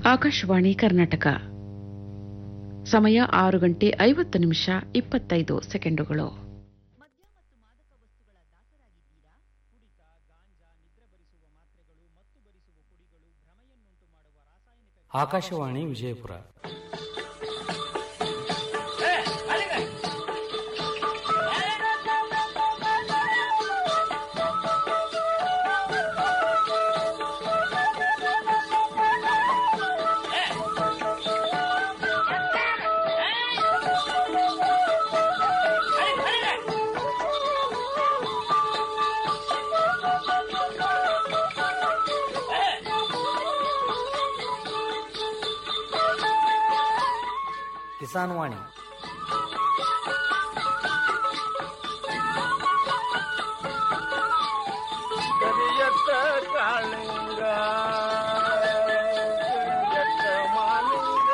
ಆಕಾಶವಾಣಿ ಕರ್ನಾಟಕ ಸಮಯ ಆರು ಗಂಟೆ ಐವತ್ತು ನಿಮಿಷ ಇಪ್ಪತ್ತೈದು ಸೆಕೆಂಡುಗಳು ಆಕಾಶವಾಣಿ ವಿಜಯಪುರ ಕಿಸಾನ್ ವಾಣಿ ಕರಿಯತ್ತ ಕಾಳಿಂಗ ಕರಿಯತ್ತ ಮಾಲಿಂಗ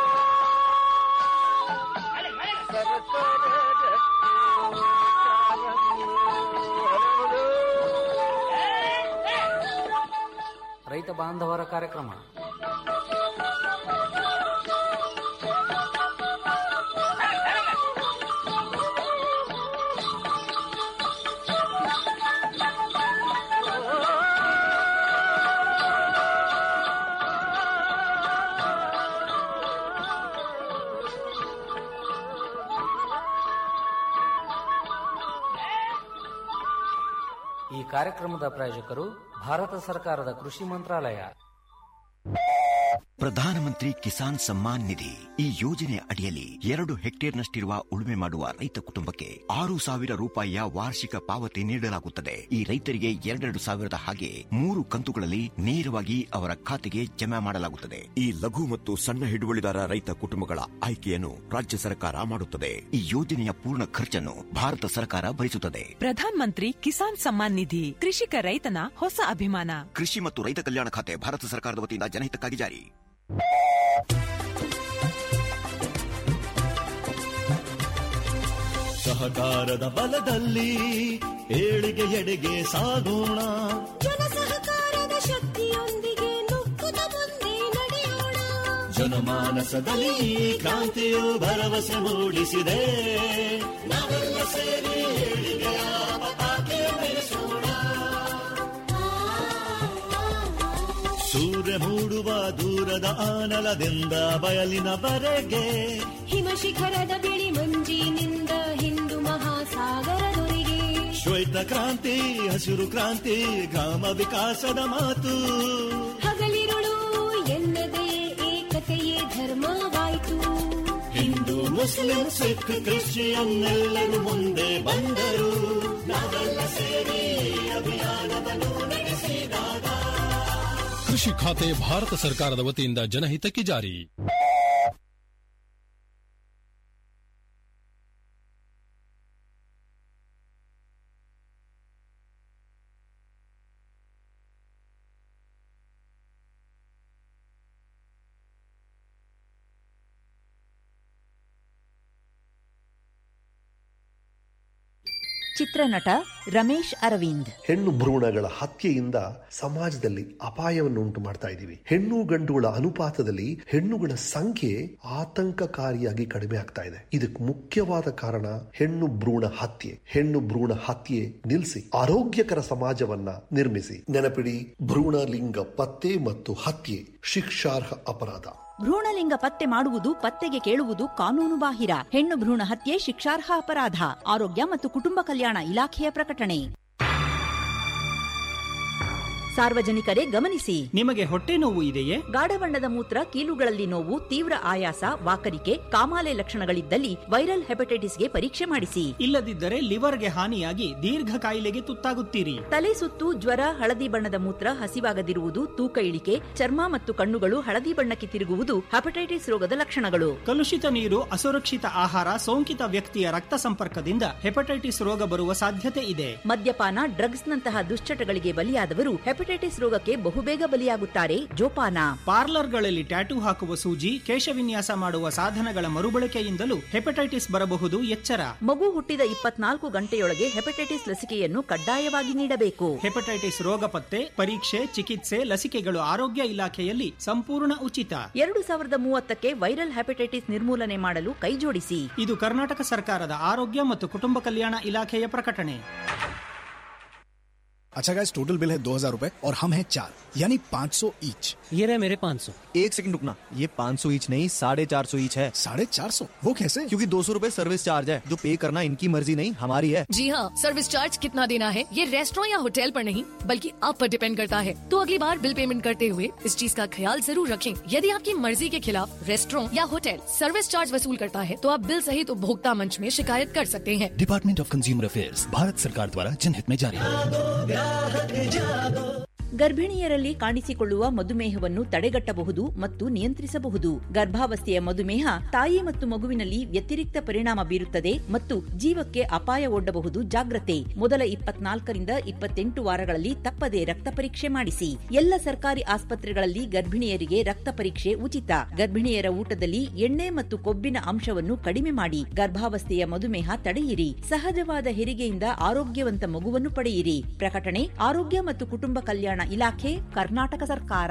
ಸರಸರ ರಕ್ತಿ ಕಾರಂಗಿ ಹರಡು. ರೈತ ಬಾಂಧವರ ಕಾರ್ಯಕ್ರಮ ಈ ಕಾರ್ಯಕ್ರಮದ ಪ್ರಾಯೋಜಕರು ಭಾರತ ಸರ್ಕಾರದ ಕೃಷಿ ಮಂತ್ರಾಲಯ ಪ್ರಧಾನಮಂತ್ರಿ ಕಿಸಾನ್ ಸಮ್ಮಾನ್ ನಿಧಿ ಈ ಯೋಜನೆ ಅಡಿಯಲ್ಲಿ ಎರಡು ಹೆಕ್ಟೇರ್ನಷ್ಟಿರುವ ಉಳುಮೆ ಮಾಡುವ ರೈತ ಕುಟುಂಬಕ್ಕೆ ಆರು ಸಾವಿರ ರೂಪಾಯಿಯ ವಾರ್ಷಿಕ ಪಾವತಿ ನೀಡಲಾಗುತ್ತದೆ ಈ ರೈತರಿಗೆ ಎರಡೆರಡು ಸಾವಿರದ ಹಾಗೆ ಮೂರು ಕಂತುಗಳಲ್ಲಿ ನೇರವಾಗಿ ಅವರ ಖಾತೆಗೆ ಜಮಾ ಮಾಡಲಾಗುತ್ತದೆ ಈ ಲಘು ಮತ್ತು ಸಣ್ಣ ಹಿಡುವಳಿದಾರ ರೈತ ಕುಟುಂಬಗಳ ಆಯ್ಕೆಯನ್ನು ರಾಜ್ಯ ಸರ್ಕಾರ ಮಾಡುತ್ತದೆ ಈ ಯೋಜನೆಯ ಪೂರ್ಣ ಖರ್ಚನ್ನು ಭಾರತ ಸರ್ಕಾರ ಭರಿಸುತ್ತದೆ ಪ್ರಧಾನ್ ಮಂತ್ರಿ ಕಿಸಾನ್ ಸಮ್ಮಾನ್ ನಿಧಿ ಕೃಷಿಕ ರೈತನ ಹೊಸ ಅಭಿಮಾನ ಕೃಷಿ ಮತ್ತು ರೈತ ಕಲ್ಯಾಣ ಖಾತೆ ಭಾರತ ಸರ್ಕಾರದ ವತಿಯಿಂದ ಜನಹಿತಕ್ಕಾಗಿ ಜಾರಿ ಸಹಕಾರದ ಬಲದಲ್ಲಿ ಏಳಿಗೆ ಎಡೆಗೆ ಸಾಗೋಣ ಜನ ಸಹಕಾರದ ಶಕ್ತಿಯೊಂದಿಗೆ ನುಗ್ಗುತ್ತ ಮುಂದೆ ನಡೆಯೋಣ ಜನಮಾನಸದಲ್ಲಿ ಈ ಕ್ರಾಂತಿಯು ಭರವಸೆ ಮೂಡಿಸಿದೆ ನಾವೆಲ್ಲ ಸೇರಿ ಏಳಿಗೆಯ ಪತಾಕೆ ಬೆಳೆಸೋಣ ಸೂರ್ಯ ಮೂಡುವ ದೂರದ ಆನಲದಿಂದ ಬಯಲಿನವರೆಗೆ ಹಿಮ ಶಿಖರದ ಬಿಳಿ ಮಂಜಿನಿಂದ ಹಿಂದೂ ಮಹಾಸಾಗರದೊರೆಗೆ ಶ್ವೇತ ಕ್ರಾಂತಿ ಹಸಿರು ಕ್ರಾಂತಿ ಗ್ರಾಮ ವಿಕಾಸದ ಮಾತು ಹಗಲಿರುಳು ಎನ್ನದೇ ಏಕತೆಯೇ ಧರ್ಮವಾಯಿತು ಹಿಂದೂ ಮುಸ್ಲಿಂ ಸಿಖ್ ಕ್ರಿಶ್ಚಿಯನ್ ಎಲ್ಲರೂ ಮುಂದೆ ಬಂದರು ನಾವೆಲ್ಲ ಸೇರಿ ಅಭಿಯಾನವನ್ನು ನಡೆಸಿದಾಗ ಕೃಷಿ ಖಾತೆ ಭಾರತ ಸರ್ಕಾರದ ವತಿಯಿಂದ ಜನಹಿತಕ್ಕೆ ಜಾರಿ ಚಿತ್ರನಟ ರಮೇಶ್ ಅರವಿಂದ್ ಹೆಣ್ಣು ಭ್ರೂಣಗಳ ಹತ್ಯೆಯಿಂದ ಸಮಾಜದಲ್ಲಿ ಅಪಾಯವನ್ನು ಉಂಟು ಮಾಡ್ತಾ ಇದ್ದೀವಿ ಹೆಣ್ಣು ಗಂಡುಗಳ ಅನುಪಾತದಲ್ಲಿ ಹೆಣ್ಣುಗಳ ಸಂಖ್ಯೆ ಆತಂಕಕಾರಿಯಾಗಿ ಕಡಿಮೆ ಆಗ್ತಾ ಇದೆ ಇದಕ್ಕೆ ಮುಖ್ಯವಾದ ಕಾರಣ ಹೆಣ್ಣು ಭ್ರೂಣ ಹತ್ಯೆ ಹೆಣ್ಣು ಭ್ರೂಣ ಹತ್ಯೆ ನಿಲ್ಲಿಸಿ ಆರೋಗ್ಯಕರ ಸಮಾಜವನ್ನ ನಿರ್ಮಿಸಿ ನೆನಪಿಡಿ ಭ್ರೂಣ ಲಿಂಗ ಪತ್ತೆ ಮತ್ತು ಹತ್ಯೆ ಶಿಕ್ಷಾರ್ಹ ಅಪರಾಧ ಭ್ರೂಣಲಿಂಗ ಪತ್ತೆ ಮಾಡುವುದು ಪತ್ತೆಗೆ ಕೇಳುವುದು ಕಾನೂನು ಬಾಹಿರ ಹೆಣ್ಣು ಭ್ರೂಣ ಹತ್ಯೆ ಶಿಕ್ಷಾರ್ಹ ಅಪರಾಧ ಆರೋಗ್ಯ ಮತ್ತು ಕುಟುಂಬ ಕಲ್ಯಾಣ ಇಲಾಖೆಯ ಪ್ರಕಟಣೆ ಸಾರ್ವಜನಿಕರೇ ಗಮನಿಸಿ ನಿಮಗೆ ಹೊಟ್ಟೆ ನೋವು ಇದೆಯೇ ಗಾಢ ಬಣ್ಣದ ಮೂತ್ರ ಕೀಲುಗಳಲ್ಲಿ ನೋವು ತೀವ್ರ ಆಯಾಸ ವಾಕರಿಕೆ ಕಾಮಾಲೆ ಲಕ್ಷಣಗಳಿದ್ದಲ್ಲಿ ವೈರಲ್ ಹೆಪಟೈಟಿಸ್ಗೆ ಪರೀಕ್ಷೆ ಮಾಡಿಸಿ ಇಲ್ಲದಿದ್ದರೆ ಲಿವರ್ಗೆ ಹಾನಿಯಾಗಿ ದೀರ್ಘ ಕಾಯಿಲೆಗೆ ತುತ್ತಾಗುತ್ತೀರಿ ತಲೆ ಸುತ್ತು ಜ್ವರ ಹಳದಿ ಬಣ್ಣದ ಮೂತ್ರ ಹಸಿವಾಗದಿರುವುದು ತೂಕ ಇಳಿಕೆ ಚರ್ಮ ಮತ್ತು ಕಣ್ಣುಗಳು ಹಳದಿ ಬಣ್ಣಕ್ಕೆ ತಿರುಗುವುದು ಹೆಪಟೈಟಿಸ್ ರೋಗದ ಲಕ್ಷಣಗಳು ಕಲುಷಿತ ನೀರು ಅಸುರಕ್ಷಿತ ಆಹಾರ ಸೋಂಕಿತ ವ್ಯಕ್ತಿಯ ರಕ್ತ ಸಂಪರ್ಕದಿಂದ ಹೆಪಟೈಟಿಸ್ ರೋಗ ಬರುವ ಸಾಧ್ಯತೆ ಇದೆ ಮದ್ಯಪಾನ ಡ್ರಗ್ಸ್ನಂತಹ ದುಶ್ಚಟಗಳಿಗೆ ಬಲಿಯಾದವರು ಹೆಪಟೈಟಿಸ್ ಹೆಪಟೈಟಿಸ್ ರೋಗಕ್ಕೆ ಬಹುಬೇಗ ಬಲಿಯಾಗುತ್ತಾರೆ ಜೋಪಾನ ಪಾರ್ಲರ್ಗಳಲ್ಲಿ ಟ್ಯಾಟೂ ಹಾಕುವ ಸೂಜಿ ಕೇಶವಿನ್ಯಾಸ ಮಾಡುವ ಸಾಧನಗಳ ಮರುಬಳಕೆಯಿಂದಲೂ ಹೆಪಟೈಟಿಸ್ ಬರಬಹುದು ಎಚ್ಚರ ಮಗು ಹುಟ್ಟಿದ ಇಪ್ಪತ್ನಾಲ್ಕು ಗಂಟೆಯೊಳಗೆ ಹೆಪಟೈಟಿಸ್ ಲಸಿಕೆಯನ್ನು ಕಡ್ಡಾಯವಾಗಿ ನೀಡಬೇಕು ಹೆಪಟೈಟಿಸ್ ರೋಗ ಪತ್ತೆ ಪರೀಕ್ಷೆ ಚಿಕಿತ್ಸೆ ಲಸಿಕೆಗಳು ಆರೋಗ್ಯ ಇಲಾಖೆಯಲ್ಲಿ ಸಂಪೂರ್ಣ ಉಚಿತ ಎರಡು ಸಾವಿರದ ಮೂವತ್ತಕ್ಕೆ ವೈರಲ್ ಹೆಪಟೈಟಿಸ್ ನಿರ್ಮೂಲನೆ ಮಾಡಲು ಕೈಜೋಡಿಸಿ ಇದು ಕರ್ನಾಟಕ ಸರ್ಕಾರದ ಆರೋಗ್ಯ ಮತ್ತು ಕುಟುಂಬ ಕಲ್ಯಾಣ ಇಲಾಖೆಯ ಪ್ರಕಟಣೆ अच्छा गाइस टोटल बिल है दो हजार रूपए और हम हैं चार यानी पाँच सौ ईच ये रहे मेरे पाँच सौ एक सेकंड रुकना ये पाँच सौ ईच नहीं साढ़े चार सौ ईच है साढ़े चार सौ वो कैसे क्योंकि दो सौ रूपए सर्विस चार्ज है जो पे करना इनकी मर्जी नहीं हमारी है जी हाँ सर्विस चार्ज कितना देना है ये रेस्टोरेंट या होटल पर नहीं बल्कि आप पर डिपेंड करता है तो अगली बार बिल पेमेंट करते हुए इस चीज का ख्याल जरूर रखें यदि आपकी मर्जी के खिलाफ रेस्टोरेंट या होटल सर्विस चार्ज वसूल करता है तो आप बिल सहित उपभोक्ता मंच में शिकायत कर सकते हैं department of consumer affairs Bharat सरकार द्वारा जनहित में जारी ಗರ್ಭಿಣಿಯರಲ್ಲಿ ಕಾಣಿಸಿಕೊಳ್ಳುವ ಮಧುಮೇಹವನ್ನು ತಡೆಗಟ್ಟಬಹುದು ಮತ್ತು ನಿಯಂತ್ರಿಸಬಹುದು ಗರ್ಭಾವಸ್ಥೆಯ ಮಧುಮೇಹ ತಾಯಿ ಮತ್ತು ಮಗುವಿನಲ್ಲಿ ವ್ಯತಿರಿಕ್ತ ಪರಿಣಾಮ ಬೀರುತ್ತದೆ ಮತ್ತು ಜೀವಕ್ಕೆ ಅಪಾಯ ಒಡ್ಡಬಹುದು ಜಾಗ್ರತೆ ಮೊದಲ ಇಪ್ಪತ್ನಾಲ್ಕರಿಂದ ಇಪ್ಪತ್ತೆಂಟು ವಾರಗಳಲ್ಲಿ ತಪ್ಪದೆ ರಕ್ತ ಪರೀಕ್ಷೆ ಮಾಡಿಸಿ ಎಲ್ಲ ಸರ್ಕಾರಿ ಆಸ್ಪತ್ರೆಗಳಲ್ಲಿ ಗರ್ಭಿಣಿಯರಿಗೆ ರಕ್ತ ಪರೀಕ್ಷೆ ಉಚಿತ ಗರ್ಭಿಣಿಯರ ಊಟದಲ್ಲಿ ಎಣ್ಣೆ ಮತ್ತು ಕೊಬ್ಬಿನ ಅಂಶವನ್ನು ಕಡಿಮೆ ಮಾಡಿ ಗರ್ಭಾವಸ್ಥೆಯ ಮಧುಮೇಹ ತಡೆಯಿರಿ ಸಹಜವಾದ ಹೆರಿಗೆಯಿಂದ ಆರೋಗ್ಯವಂತ ಮಗುವನ್ನು ಪಡೆಯಿರಿ ಪ್ರಕಟಣೆ ಆರೋಗ್ಯ ಮತ್ತು ಕುಟುಂಬ ಕಲ್ಯಾಣ ಇಲಾಖೆ ಕರ್ನಾಟಕ ಸರ್ಕಾರ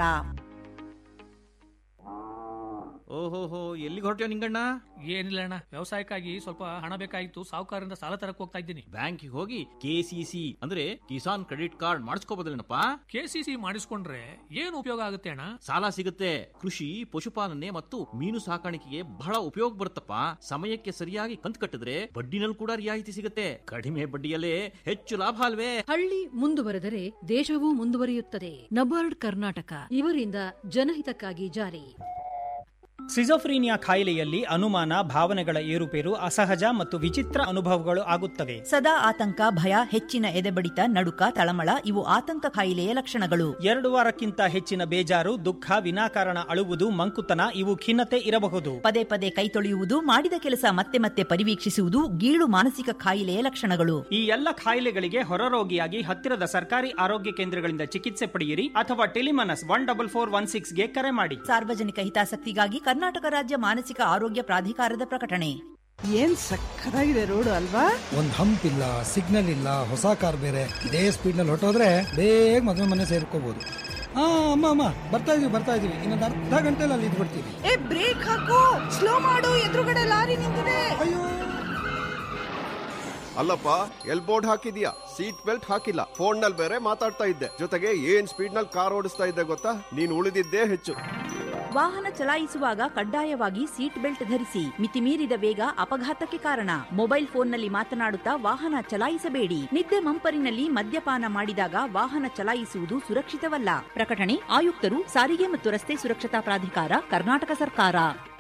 ಓಹೋಹೋ ಎಲ್ಲಿಗೆ ಹೊರಟ್ಯೋ ನಿಂಗಣ್ಣ ಏನಿಲ್ಲ ಅಣ್ಣ ವ್ಯವಸಾಯಕ್ಕಾಗಿ ಸ್ವಲ್ಪ ಹಣ ಬೇಕಾಗಿತ್ತು ಸಾಹುಕಾರರಿಂದ ಸಾಲ ತರಕ್ ಹೋಗ್ತಾ ಇದ್ದೀನಿ ಬ್ಯಾಂಕಿಗೆ ಹೋಗಿ ಕೆಸಿಸಿ ಅಂದ್ರೆ ಕಿಸಾನ್ ಕ್ರೆಡಿಟ್ ಕಾರ್ಡ್ ಮಾಡಿಸ್ಕೋಬೋದಲ್ಲೇನಪ್ಪ ಕೆಸಿಸಿ ಮಾಡಿಸ್ಕೊಂಡ್ರೆ ಏನು ಉಪಯೋಗ ಆಗುತ್ತೆ ಅಣ್ಣ ಸಾಲ ಸಿಗುತ್ತೆ ಕೃಷಿ ಪಶುಪಾಲನೆ ಮತ್ತು ಮೀನು ಸಾಕಾಣಿಕೆಗೆ ಬಹಳ ಉಪಯೋಗ ಬರುತ್ತಪ್ಪ ಸಮಯಕ್ಕೆ ಸರಿಯಾಗಿ ಕಂತು ಕಟ್ಟಿದ್ರೆ ಬಡ್ಡಿನಲ್ಲಿ ಕೂಡ ರಿಯಾಯಿತಿ ಸಿಗುತ್ತೆ ಕಡಿಮೆ ಬಡ್ಡಿಯಲ್ಲೇ ಹೆಚ್ಚು ಲಾಭ ಅಲ್ವೇ ಹಳ್ಳಿ ಮುಂದುವರೆದರೆ ದೇಶವೂ ಮುಂದುವರಿಯುತ್ತದೆ ನಬಾರ್ಡ್ ಕರ್ನಾಟಕ ಇವರಿಂದ ಜನಹಿತಕ್ಕಾಗಿ ಜಾರಿ ಸಿಜೋಫ್ರೀನಿಯಾ ಕಾಯಿಲೆಯಲ್ಲಿ ಅನುಮಾನ ಭಾವನೆಗಳ ಏರುಪೇರು ಅಸಹಜ ಮತ್ತು ವಿಚಿತ್ರ ಅನುಭವಗಳು ಆಗುತ್ತವೆ ಸದಾ ಆತಂಕ ಭಯ ಹೆಚ್ಚಿನ ಎದೆಬಡಿತ ನಡುಕ ತಳಮಳ ಇವು ಆತಂಕ ಕಾಯಿಲೆಯ ಲಕ್ಷಣಗಳು ಎರಡು ವಾರಕ್ಕಿಂತ ಹೆಚ್ಚಿನ ಬೇಜಾರು ದುಃಖ ವಿನಾಕಾರಣ ಅಳುವುದು ಮಂಕುತನ ಇವು ಖಿನ್ನತೆ ಇರಬಹುದು ಪದೇ ಪದೇ ಕೈ ತೊಳೆಯುವುದು ಮಾಡಿದ ಕೆಲಸ ಮತ್ತೆ ಮತ್ತೆ ಪರಿವೀಕ್ಷಿಸುವುದು ಗೀಳು ಮಾನಸಿಕ ಕಾಯಿಲೆಯ ಲಕ್ಷಣಗಳು ಈ ಎಲ್ಲ ಕಾಯಿಲೆಗಳಿಗೆ ಹೊರರೋಗಿಯಾಗಿ ಹತ್ತಿರದ ಸರ್ಕಾರಿ ಆರೋಗ್ಯ ಕೇಂದ್ರಗಳಿಂದ ಚಿಕಿತ್ಸೆ ಪಡೆಯಿರಿ ಅಥವಾ Telemanas one double four one ಸಿಕ್ಸ್ಗೆ ಕರೆ ಮಾಡಿ ಸಾರ್ವಜನಿಕ ಹಿತಾಸಕ್ತಿಗಾಗಿ ಕರ್ನಾಟಕ ರಾಜ್ಯ ಮಾನಸಿಕ ಆರೋಗ್ಯ ಪ್ರಾಧಿಕಾರದ ಪ್ರಕಟಣೆ ಏನ್ ಸಕ್ಕತ್ತಾಗಿದೆ ರೋಡ್ ಅಲ್ವಾ ಒಂದ್ ಹಂಪ್ ಇಲ್ಲ ಸಿಗ್ನಲ್ ಇಲ್ಲ ಹೊಸ ಕಾರ್ ಬೇರೆ ಇದೇ ಸ್ಪೀಡ್ ನಲ್ಲಿ ಹೊಟ್ಟೋದ್ರೆ ಬೇಗ ಮದುವೆ ಮನೆ ಸೇರ್ಕೋಬಹುದು ಹಾ ಅಮ್ಮ ಅಮ್ಮ ಬರ್ತಾ ಇದೀವಿ ಬರ್ತಾ ಇದೀವಿ ಇನ್ನೊಂದು ಅರ್ಧ ಗಂಟೆಲಿ ಅಲ್ಲಿ ಇದ್ಬಿಡ್ತೀವಿ ಏ ಬ್ರೇಕ್ ಹಾಕು ಸ್ಲೋ ಮಾಡು ಎದುರುಗಡೆ ಲಾರಿ ನಿಂತಿದೆ ಅಯ್ಯೋ ಅಲ್ಲಪ್ಪ ಎಲ್ ಬೋರ್ಡ್ ಹಾಕಿದ್ಯಾ ಸೀಟ್ ಬೆಲ್ಟ್ ಹಾಕಿಲ್ಲ ಫೋನ್ ನಲ್ಲಿ ಬೇರೆ ಮಾತಾಡ್ತಾ ಇದ್ದೆ ಜೊತೆಗೆ ಏನ್ ಸ್ಪೀಡ್ ನಲ್ಲಿ ಕಾರ್ ಓಡಿಸ್ತಾ ಇದ್ದೆ ಗೊತ್ತಾ ನೀನ್ ಉಳಿದಿದ್ದೇ ಹೆಚ್ಚು ವಾಹನ ಚಲಾಯಿಸುವಾಗ ಕಡ್ಡಾಯವಾಗಿ ಸೀಟ್ ಬೆಲ್ಟ್ ಧರಿಸಿ ಮಿತಿಮೀರಿದ ವೇಗ ಅಪಘಾತಕ್ಕೆ ಕಾರಣ ಮೊಬೈಲ್ ಫೋನ್ನಲ್ಲಿ ಮಾತನಾಡುತ್ತಾ ವಾಹನ ಚಲಾಯಿಸಬೇಡಿ ನಿದ್ದೆ ಮಂಪರಿನಲ್ಲಿ ಮದ್ಯಪಾನ ಮಾಡಿದಾಗ ವಾಹನ ಚಲಾಯಿಸುವುದು ಸುರಕ್ಷಿತವಲ್ಲ ಪ್ರಕಟಣೆ ಆಯುಕ್ತರು ಸಾರಿಗೆ ಮತ್ತು ರಸ್ತೆ ಸುರಕ್ಷತಾ ಪ್ರಾಧಿಕಾರ ಕರ್ನಾಟಕ ಸರ್ಕಾರ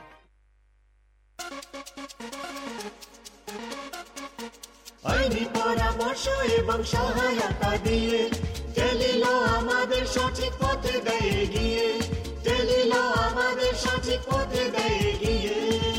আইনি পরামর্শ এবং সহায়তা দিয়ে টেলিল আমাদের সঠিক পথে দেয় গিয়ে টেলিল আমাদের সঠিক পথে দেয় গিয়ে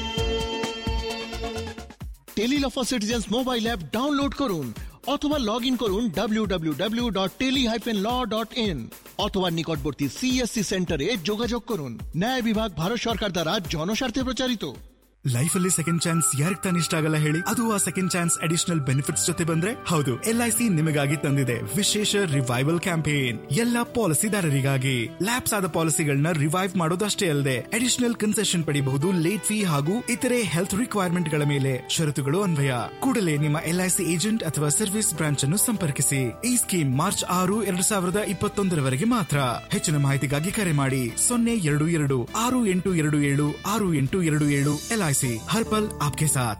Tele Law for citizens mobile app download করুন অথবা লগ ইন করুন W W W dot tele hyphen law dot in অথবা নিকটবর্তী সিএসসি সেন্টারে যোগাযোগ করুন ন্যায় বিভাগ ভারত সরকার দ্বারা জনস্বার্থে প্রচারিত ಲೈಫ್ ಅಲ್ಲಿ ಸೆಕೆಂಡ್ ಚಾನ್ಸ್ ಯಾರಿಗೆ ತಾನೇ ಇಷ್ಟ ಆಗಲ್ಲ ಹೇಳಿ ಅದು ಆ ಸೆಕೆಂಡ್ ಚಾನ್ಸ್ ಅಡಿಷನಲ್ ಬೆನಿಫಿಟ್ಸ್ ಜೊತೆ ಬಂದ್ರೆ ಹೌದು ಎಲ್ ಐ ಸಿ ನಿಮಗಾಗಿ ತಂದಿದೆ ವಿಶೇಷ ರಿವೈವಲ್ ಕ್ಯಾಂಪೇನ್ ಎಲ್ಲಾ ಪಾಲಿಸಿದಾರರಿಗಾಗಿ ಲ್ಯಾಪ್ಸ್ ಆದ ಪಾಲಿಸಿಗಳನ್ನ ರಿವೈವ್ ಮಾಡೋದಷ್ಟೇ ಅಲ್ಲದೆ ಅಡಿಷನಲ್ ಕನ್ಸೆಷನ್ ಪಡಿಬಹುದು ಲೇಟ್ ಫೀ ಹಾಗೂ ಇತರೆ ಹೆಲ್ತ್ ರಿಕ್ವೈರ್ಮೆಂಟ್ ಗಳ ಮೇಲೆ ಷರತ್ತುಗಳು ಅನ್ವಯ ಕೂಡಲೇ ನಿಮ್ಮ ಎಲ್ ಐ ಸಿ ಏಜೆಂಟ್ ಅಥವಾ ಸರ್ವಿಸ್ ಬ್ರಾಂಚ್ ಅನ್ನು ಸಂಪರ್ಕಿಸಿ ಈ ಸ್ಕೀಮ್ ಮಾರ್ಚ್ ಆರು ಎರಡು ಸಾವಿರದ ಇಪ್ಪತ್ತೊಂದರವರೆಗೆ ಮಾತ್ರ ಹೆಚ್ಚಿನ ಮಾಹಿತಿಗಾಗಿ ಕರೆ ಮಾಡಿ ಸೊನ್ನೆ ಎರಡು ಎರಡು ಆರು ಎಂಟು ಎರಡು ಏಳು ಆರು ಎಂಟು ಎರಡು ಏಳು ಎಲ್ ಸಿ हर पल आपके साथ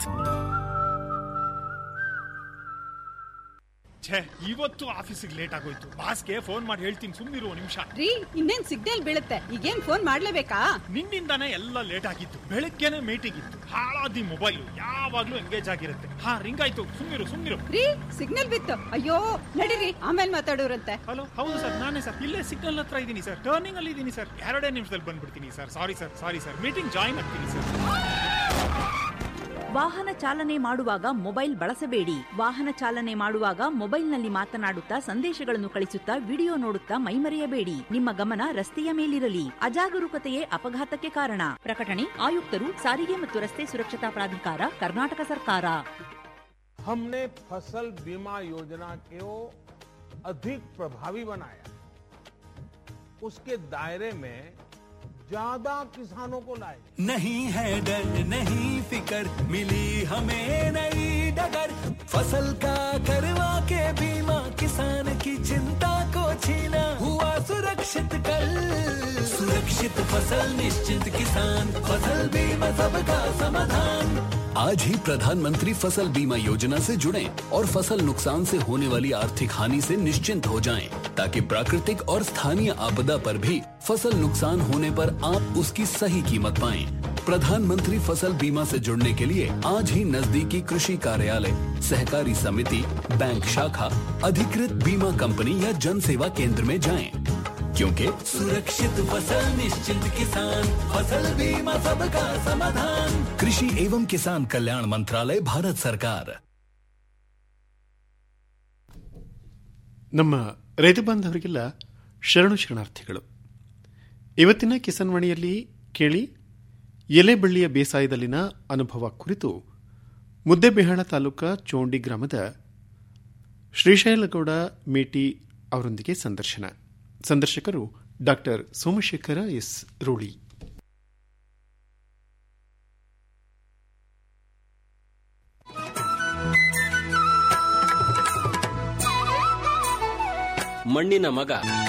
ಛೇ ಇವತ್ತು ಆಫೀಸಿಗೆ ಲೇಟ್ ಆಗೋಯ್ತು ಬಾಸ್ಗೆ ಫೋನ್ ಮಾಡಿ ಹೇಳ್ತೀನಿ ಸುಮ್ಮನಿರು ನಿಮಿಷ ರೀ ಇನ್ನೇನ್ ಸಿಗ್ನಲ್ ಬೀಳುತ್ತೆ ಈಗೇನ್ ಫೋನ್ ಮಾಡ್ಲೇಬೇಕಾ ನಿನ್ನಿಂದಾನೇ ಎಲ್ಲ ಲೇಟ್ ಆಗಿತ್ತು ಬೆಳಗ್ಗೆನೆ ಮೀಟಿಂಗ್ ಇತ್ತು ಹಾಳಾದಿ ಮೊಬೈಲ್ ಯಾವಾಗ್ಲೂ ಎಂಗೇಜ್ ಆಗಿರುತ್ತೆ ಹಾ ರಿಂಗ್ ಆಯ್ತು ಸುಮ್ಮನಿರು ಸುಮ್ಮನಿರು ರೀ ಸಿಗ್ನಲ್ ಬಿತ್ತು ಅಯ್ಯೋ ನಡೀರಿ ಆಮೇಲೆ ಮಾತಾಡೋರಂತೆ ಹಲೋ ಹೌದು ಸರ್ ನಾನೇ ಸರ್ ಇಲ್ಲೇ ಸಿಗ್ನಲ್ ಹತ್ರ ಇದ್ದೀನಿ ಸರ್ ಟರ್ನಿಂಗ್ ಅಲ್ಲಿ ಇದ್ದೀನಿ ಸರ್ ಎರಡೇ ನಿಮಿಷದಲ್ಲಿ ಬಂದ್ಬಿಡ್ತೀನಿ sir sorry sir sorry sir meeting join ಆಗ್ತೀನಿ ಸರ್ ವಾಹನ ಚಾಲನೆ ಮಾಡುವಾಗ ಮೊಬೈಲ್ ಬಳಸಬೇಡಿ ವಾಹನ ಚಾಲನೆ ಮಾಡುವಾಗ ಮೊಬೈಲ್ನಲ್ಲಿ ಮಾತನಾಡುತ್ತಾ ಸಂದೇಶಗಳನ್ನು ಕಳಿಸುತ್ತಾ ವಿಡಿಯೋ ನೋಡುತ್ತಾ ಮೈಮರೆಯಬೇಡಿ ನಿಮ್ಮ ಗಮನ ರಸ್ತೆಯ ಮೇಲಿರಲಿ ಅಜಾಗರೂಕತೆಯೇ ಅಪಘಾತಕ್ಕೆ ಕಾರಣ ಪ್ರಕಟಣೆ ಆಯುಕ್ತರು ಸಾರಿಗೆ ಮತ್ತು ರಸ್ತೆ ಸುರಕ್ಷತಾ ಪ್ರಾಧಿಕಾರ ಕರ್ನಾಟಕ ಸರ್ಕಾರ हमने फसल बीमा योजना को अधिक प्रभावी बनाया उसके दायरे में ज्यादा किसानों को लाए नहीं है डर नहीं फिकर मिली हमें नई डगर फसल का करवा के बीमा किसान की चिंता को छीना हुआ सुरक्षित कल सुरक्षित फसल निश्चित किसान फसल बीमा सबका समाधान आज ही प्रधानमंत्री फसल बीमा योजना से जुड़ें और फसल नुकसान से होने वाली आर्थिक हानि से निश्चिंत हो जाएं, ताकि प्राकृतिक और स्थानीय आपदा पर भी फसल नुकसान होने पर आप उसकी सही कीमत पाएं। प्रधानमंत्री फसल बीमा से जुड़ने के लिए आज ही नजदीकी कृषि कार्यालय सहकारी समिति बैंक शाखा अधिकृत बीमा कंपनी या जन सेवा केंद्र में जाएं, क्योंकि सुरक्षित फसल निश्चित किसान फसल बीमा सबका समाधान कृषि एवं किसान कल्याण मंत्रालय भारत सरकार ನಮ್ಮ ರೈತ ಬಾಂಧವರಿಗೆಲ್ಲ ಶರಣು ಶರಣಾರ್ಥಿಗಳು ಇವತ್ತಿನ ಕಿಸನ್ವಾಣಿಯಲ್ಲಿ ಕೇಳಿ ಎಲೆಬಳ್ಳಿಯ ಬೇಸಾಯದಲ್ಲಿನ ಅನುಭವ ಕುರಿತು ಮುದ್ದೆಬಿಹಾಳ ತಾಲೂಕಾ ಚೋಂಡಿ ಗ್ರಾಮದ ಶ್ರೀಶೈಲಗೌಡ ಮೇಟಿ ಅವರೊಂದಿಗೆ ಸಂದರ್ಶನ ಸಂದರ್ಶಕರು ಡಾಕ್ಟರ್ ಸೋಮಶೇಖರ ಎಸ್ ರೂಳಿ ಮಣ್ಣಿನ ಮಗ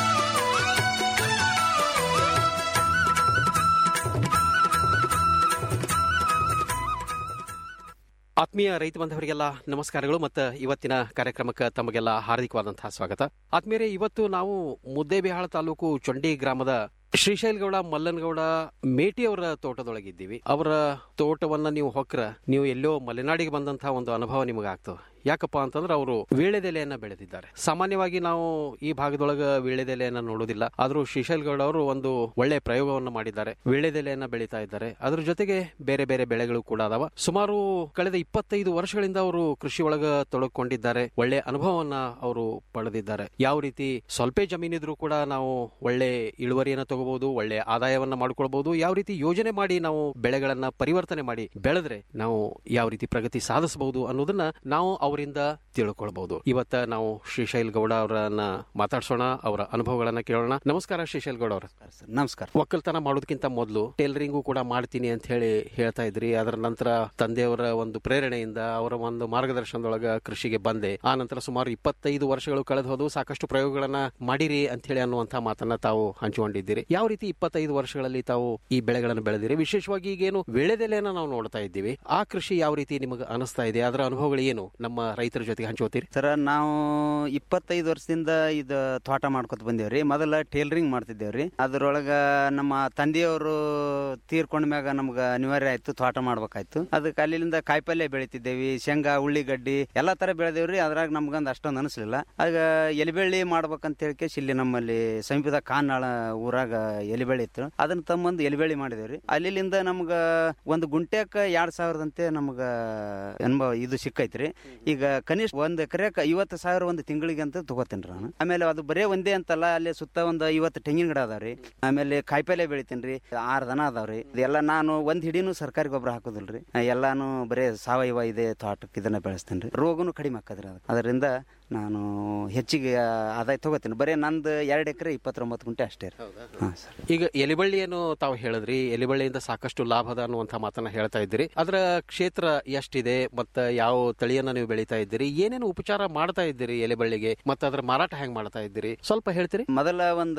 ಆತ್ಮೀಯ ರೈತ ಬಾಂಧವರಿಗೆಲ್ಲ ನಮಸ್ಕಾರಗಳು ಮತ್ತು ಇವತ್ತಿನ ಕಾರ್ಯಕ್ರಮಕ್ಕೆ ತಮಗೆಲ್ಲ ಹಾರ್ದಿಕವಾದಂತಹ ಸ್ವಾಗತ ಆತ್ಮೀಯರೇ ಇವತ್ತು ನಾವು ಮುದ್ದೇಬಿಹಾಳ ತಾಲೂಕು ಚೊಂಡಿ ಗ್ರಾಮದ ಶ್ರೀಶೈಲಗೌಡ ಮಲ್ಲನಗೌಡ ಮೇಟಿ ಅವರ ತೋಟದೊಳಗಿದ್ದೀವಿ ಅವರ ತೋಟವನ್ನ ನೀವು ಹೊಕ್ರ ನೀವು ಎಲ್ಲೋ ಮಲೆನಾಡಿಗೆ ಬಂದಂತಹ ಒಂದು ಅನುಭವ ನಿಮಗೆ ಆಗ್ತದೆ ಯಾಕಪ್ಪ ಅಂತಂದ್ರೆ ಅವರು ವೀಳ್ಯದೆಲೆಯನ್ನ ಬೆಳೆದಿದ್ದಾರೆ ಸಾಮಾನ್ಯವಾಗಿ ನಾವು ಈ ಭಾಗದೊಳಗ ವೀಳ್ಯದೆಲೆಯನ್ನ ನೋಡೋದಿಲ್ಲ ಆದ್ರೂ ಶ್ರೀಶೈಲಗೌಡ ಅವರು ಒಂದು ಒಳ್ಳೆ ಪ್ರಯೋಗವನ್ನ ಮಾಡಿದ್ದಾರೆ ವೀಳ್ಯದೆಲೆಯನ್ನ ಬೆಳೀತಾ ಇದ್ದಾರೆ ಅದ್ರ ಜೊತೆಗೆ ಬೇರೆ ಬೇರೆ ಬೆಳೆಗಳು ಕೂಡ ಅದಾವ ಸುಮಾರು ಕಳೆದ ಇಪ್ಪತ್ತೈದು ವರ್ಷಗಳಿಂದ ಅವರು ಕೃಷಿ ಒಳಗ ತೊಡಗಿಕೊಂಡಿದ್ದಾರೆ ಒಳ್ಳೆ ಅನುಭವವನ್ನ ಅವರು ಪಡೆದಿದ್ದಾರೆ ಯಾವ ರೀತಿ ಸ್ವಲ್ಪ ಜಮೀನಿದ್ರು ಕೂಡ ನಾವು ಒಳ್ಳೆ ಇಳುವರಿಯನ್ನ ತಗೋಬಹುದು ಒಳ್ಳೆ ಆದಾಯವನ್ನ ಮಾಡ್ಕೊಳ್ಬಹುದು ಯಾವ ರೀತಿ ಯೋಜನೆ ಮಾಡಿ ನಾವು ಬೆಳೆಗಳನ್ನ ಪರಿವರ್ತನೆ ಮಾಡಿ ಬೆಳೆದ್ರೆ ನಾವು ಯಾವ ರೀತಿ ಪ್ರಗತಿ ಸಾಧಿಸಬಹುದು ಅನ್ನೋದನ್ನ ನಾವು ಅವರಿಂದ ತಿಳ್ಕೊಳ್ಬಹುದು ಇವತ್ತ ನಾವು ಶ್ರೀಶೈಲ್ ಗೌಡ ಅವರನ್ನ ಮಾತಾಡ್ಸೋಣ ಅವರ ಅನುಭವಗಳನ್ನ ಕೇಳೋಣ ನಮಸ್ಕಾರ ಶ್ರೀಶೈಲ್ ಗೌಡ ಅವರ ನಮಸ್ಕಾರ ಒಕ್ಕಲ್ತನ ಮಾಡೋದಕ್ಕಿಂತ ಮೊದಲು ಟೇಲರಿಂಗು ಕೂಡ ಮಾಡ್ತೀನಿ ಅಂತ ಹೇಳಿ ಹೇಳ್ತಾ ಇದ್ರಿ ಅದರ ನಂತರ ತಂದೆಯವರ ಒಂದು ಪ್ರೇರಣೆಯಿಂದ ಅವರ ಒಂದು ಮಾರ್ಗದರ್ಶನದೊಳಗ ಕೃಷಿಗೆ ಬಂದೆ ಆ ನಂತರ ಸುಮಾರು ಇಪ್ಪತ್ತೈದು ವರ್ಷಗಳು ಕಳೆದು ಹೋದು ಸಾಕಷ್ಟು ಪ್ರಯೋಗಗಳನ್ನ ಮಾಡಿರಿ ಅಂತ ಹೇಳಿ ಅನ್ನುವಂತ ಮಾತನ್ನ ತಾವು ಹಂಚಿಕೊಂಡಿದ್ದೀರಿ ಯಾವ ರೀತಿ ಇಪ್ಪತ್ತೈದು ವರ್ಷಗಳಲ್ಲಿ ತಾವು ಈ ಬೆಳೆಗಳನ್ನು ಬೆಳೆದಿರಿ ವಿಶೇಷವಾಗಿ ಈಗೇನು ಬೆಳೆದೆಲೆಯನ್ನ ನಾವು ನೋಡ್ತಾ ಇದ್ದೀವಿ ಆ ಕೃಷಿ ಯಾವ ರೀತಿ ನಿಮಗೆ ಅನಿಸ್ತಾ ಇದೆ ಅದರ ಅನುಭವಗಳು ಏನು ನಮ್ಮ ರೈತರ ಜೊತೆಗೆ ಹಂಚ್ಕೋತೀರಿ ಸರ ನಾವು ಇಪ್ಪತ್ತೈದು ವರ್ಷದಿಂದ ಇದು ತೋಟ ಮಾಡ್ಕೊತ ಬಂದೇವ್ರಿ ಮೊದಲ ಟೇಲರಿಂಗ್ ಮಾಡ್ತಿದ್ದೇವ್ರಿ ಅದ್ರೊಳಗ ನಮ್ಮ ತಂದೆಯವರು ತೀರ್ಕೊಂಡ ಮ್ಯಾಗ ನಮ್ಗ ಅನಿವಾರ್ಯ ಆಯ್ತು ತೋಟ ಮಾಡ್ಬೇಕಾಯ್ತು ಅದಕ್ಕೆ ಅಲ್ಲಿಂದ ಕಾಯಿಪಲ್ಯ ಬೆಳಿತಿದ್ದೇವಿ ಶೇಂಗಾ ಉಳ್ಳಿಗಡ್ಡಿ ಎಲ್ಲಾ ತರ ಬೆಳೆದೇವ್ರಿ ಅದ್ರಾಗ ನಮ್ಗಂದ್ ಅಷ್ಟೊಂದು ಅನಿಸ್ಲಿಲ್ಲ ಆಗ ಎಲಿಬೆಳ್ಳಿ ಮಾಡ್ಬೇಕಂತ ಹೇಳಿ ಇಲ್ಲಿ ನಮ್ಮಲ್ಲಿ ಸಮೀಪದ ಕಾನಾಳ ಊರಾಗ ಎಲಿಬೆಳ್ಳಿ ಇತ್ತು ಅದನ್ನ ತಮ್ಮಂದು ಎಲಿಬೆಳ್ಳಿ ಮಾಡಿದೇವ್ರಿ ಅಲ್ಲಿಂದ ನಮ್ಗ ಒಂದು ಗುಂಟ್ಯಾಕ ಎರಡ್ ಸಾವಿರದಂತೆ ನಮ್ಗ ಅನುಭವ ಇದು ಸಿಕ್ಕೈತ್ರಿ ಈಗ ಕನಿಷ್ಠ ಒಂದ್ ಎಕರೆಕ ಐವತ್ತು ಸಾವಿರ ಒಂದು ತಿಂಗಳಿಗೆ ಅಂತ ತಗೋತೇನ್ರಿ ನಾನು ಆಮೇಲೆ ಅದು ಬರೇ ಒಂದೇ ಅಂತಲ್ಲ ಅಲ್ಲಿ ಸುತ್ತ ಒಂದು ಐವತ್ತು ತೆಂಗಿನ ಗಿಡ ಅದಾವ್ರಿ ಆಮೇಲೆ ಕಾಯಿಪಲ್ಲೆ ಬೆಳಿತೇನ್ರಿ ಆರ್ ದನ ಅದಾವ್ರಿ ಇದೆಲ್ಲ ನಾನು ಒಂದ್ ಹಿಡಿನೂ ಸರ್ಕಾರಿ ಗೊಬ್ಬರ ಹಾಕೋದಿಲ್ರಿ ಎಲ್ಲಾನು ಬರೇ ಸಾವಯವ ಇದೆ ತೋಟಕ್ಕೆ ಇದನ್ನ ಬೆಳೆಸ್ತೇನ್ರಿ ರೋಗನು ಕಡಿಮೆ ಆಕದ್ರಿ ಅದು ಅದರಿಂದ ನಾನು ಹೆಚ್ಚಿಗೆ ಆದಾಯ ತಗೋತೀನಿ ಬರೇ ನಂದು ಎರಡು ಎಕರೆ ಇಪ್ಪತ್ತೊಂಬತ್ತು ಗುಂಟೆ ಅಷ್ಟೇ ರೀ ಹಾಂ ಸರ್ ಈಗ ಎಲಿಬಳ್ಳಿಯನ್ನು ತಾವು ಹೇಳಿದ್ರಿ ಎಲಿಬಳ್ಳಿಯಿಂದ ಸಾಕಷ್ಟು ಲಾಭದ ಅನ್ನುವಂತ ಮಾತನ್ನ ಹೇಳ್ತಾ ಇದ್ದೀರಿ ಅದರ ಕ್ಷೇತ್ರ ಎಷ್ಟಿದೆ ಮತ್ತ ಯಾವ ತಳಿಯನ್ನ ನೀವು ಬೆಳೀತಾ ಇದ್ದೀರಿ ಏನೇನು ಉಪಚಾರ ಮಾಡ್ತಾ ಇದ್ದೀರಿ ಎಲೆಬಳ್ಳಿಗೆ ಮತ್ತೆ ಅದರ ಮಾರಾಟ ಹೆಂಗ್ ಮಾಡ್ತಾ ಇದ್ದೀರಿ ಸ್ವಲ್ಪ ಹೇಳ್ತೀರಿ ಮೊದಲ ಒಂದ್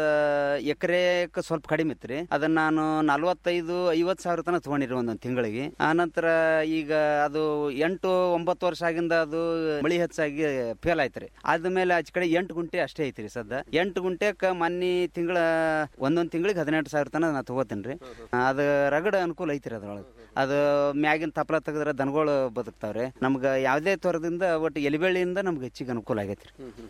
ಎಕರೆಕ್ ಸ್ವಲ್ಪ ಕಡಿಮೆ ಇತ್ರಿ ಅದನ್ನ ನಾನು ನಲ್ವತ್ತೈದು ಐವತ್ ಸಾವಿರ ತನಕ ತಗೊಂಡಿರಿ ಒಂದೊಂದ್ ತಿಂಗಳಿಗೆ ಆನಂತರ ಈಗ ಅದು ಎಂಟು ಒಂಬತ್ತು ವರ್ಷ ಆಗಿಂದ ಅದು ಮಳಿ ಹೆಚ್ಚಾಗಿ ಫೇಲ್ ಆಯ್ತ್ರಿ ಆದ್ಮೇಲೆ ಆಚೆ ಕಡೆ ಎಂಟು ಗುಂಟೆ ಅಷ್ಟೇ ಐತ್ರಿ ಸದ್ದ ಎಂಟು ಗುಂಟೆಕ್ ಮೊನ್ನೆ ತಿಂಗಳ ಒಂದೊಂದ್ ತಿಂಗಳಿಗೆ ಹದಿನೆಂಟು ಸಾವಿರ ತನಕ ನಾ ತಗೋತೇನ್ರಿ ಅದು ರಗಡ ಅನುಕೂಲ ಐತ್ರಿ ಅದ್ರೊಳಗೆ ಅದು ಮ್ಯಾಗಿನ ತಪ್ಪಲ ತೆಗೆದ್ರೆ ದನಗಳು ಬದುಕ್ತಾವ್ರೆ ನಮ್ಗೆ ಯಾವುದೇ ತರದಿಂದ ಒಟ್ಟು ಎಲಿಬೆಳ್ಳಿಯಿಂದ ನಮ್ಗೆ ಹೆಚ್ಚಿಗೆ ಅನುಕೂಲ ಆಗೈತ್ರಿ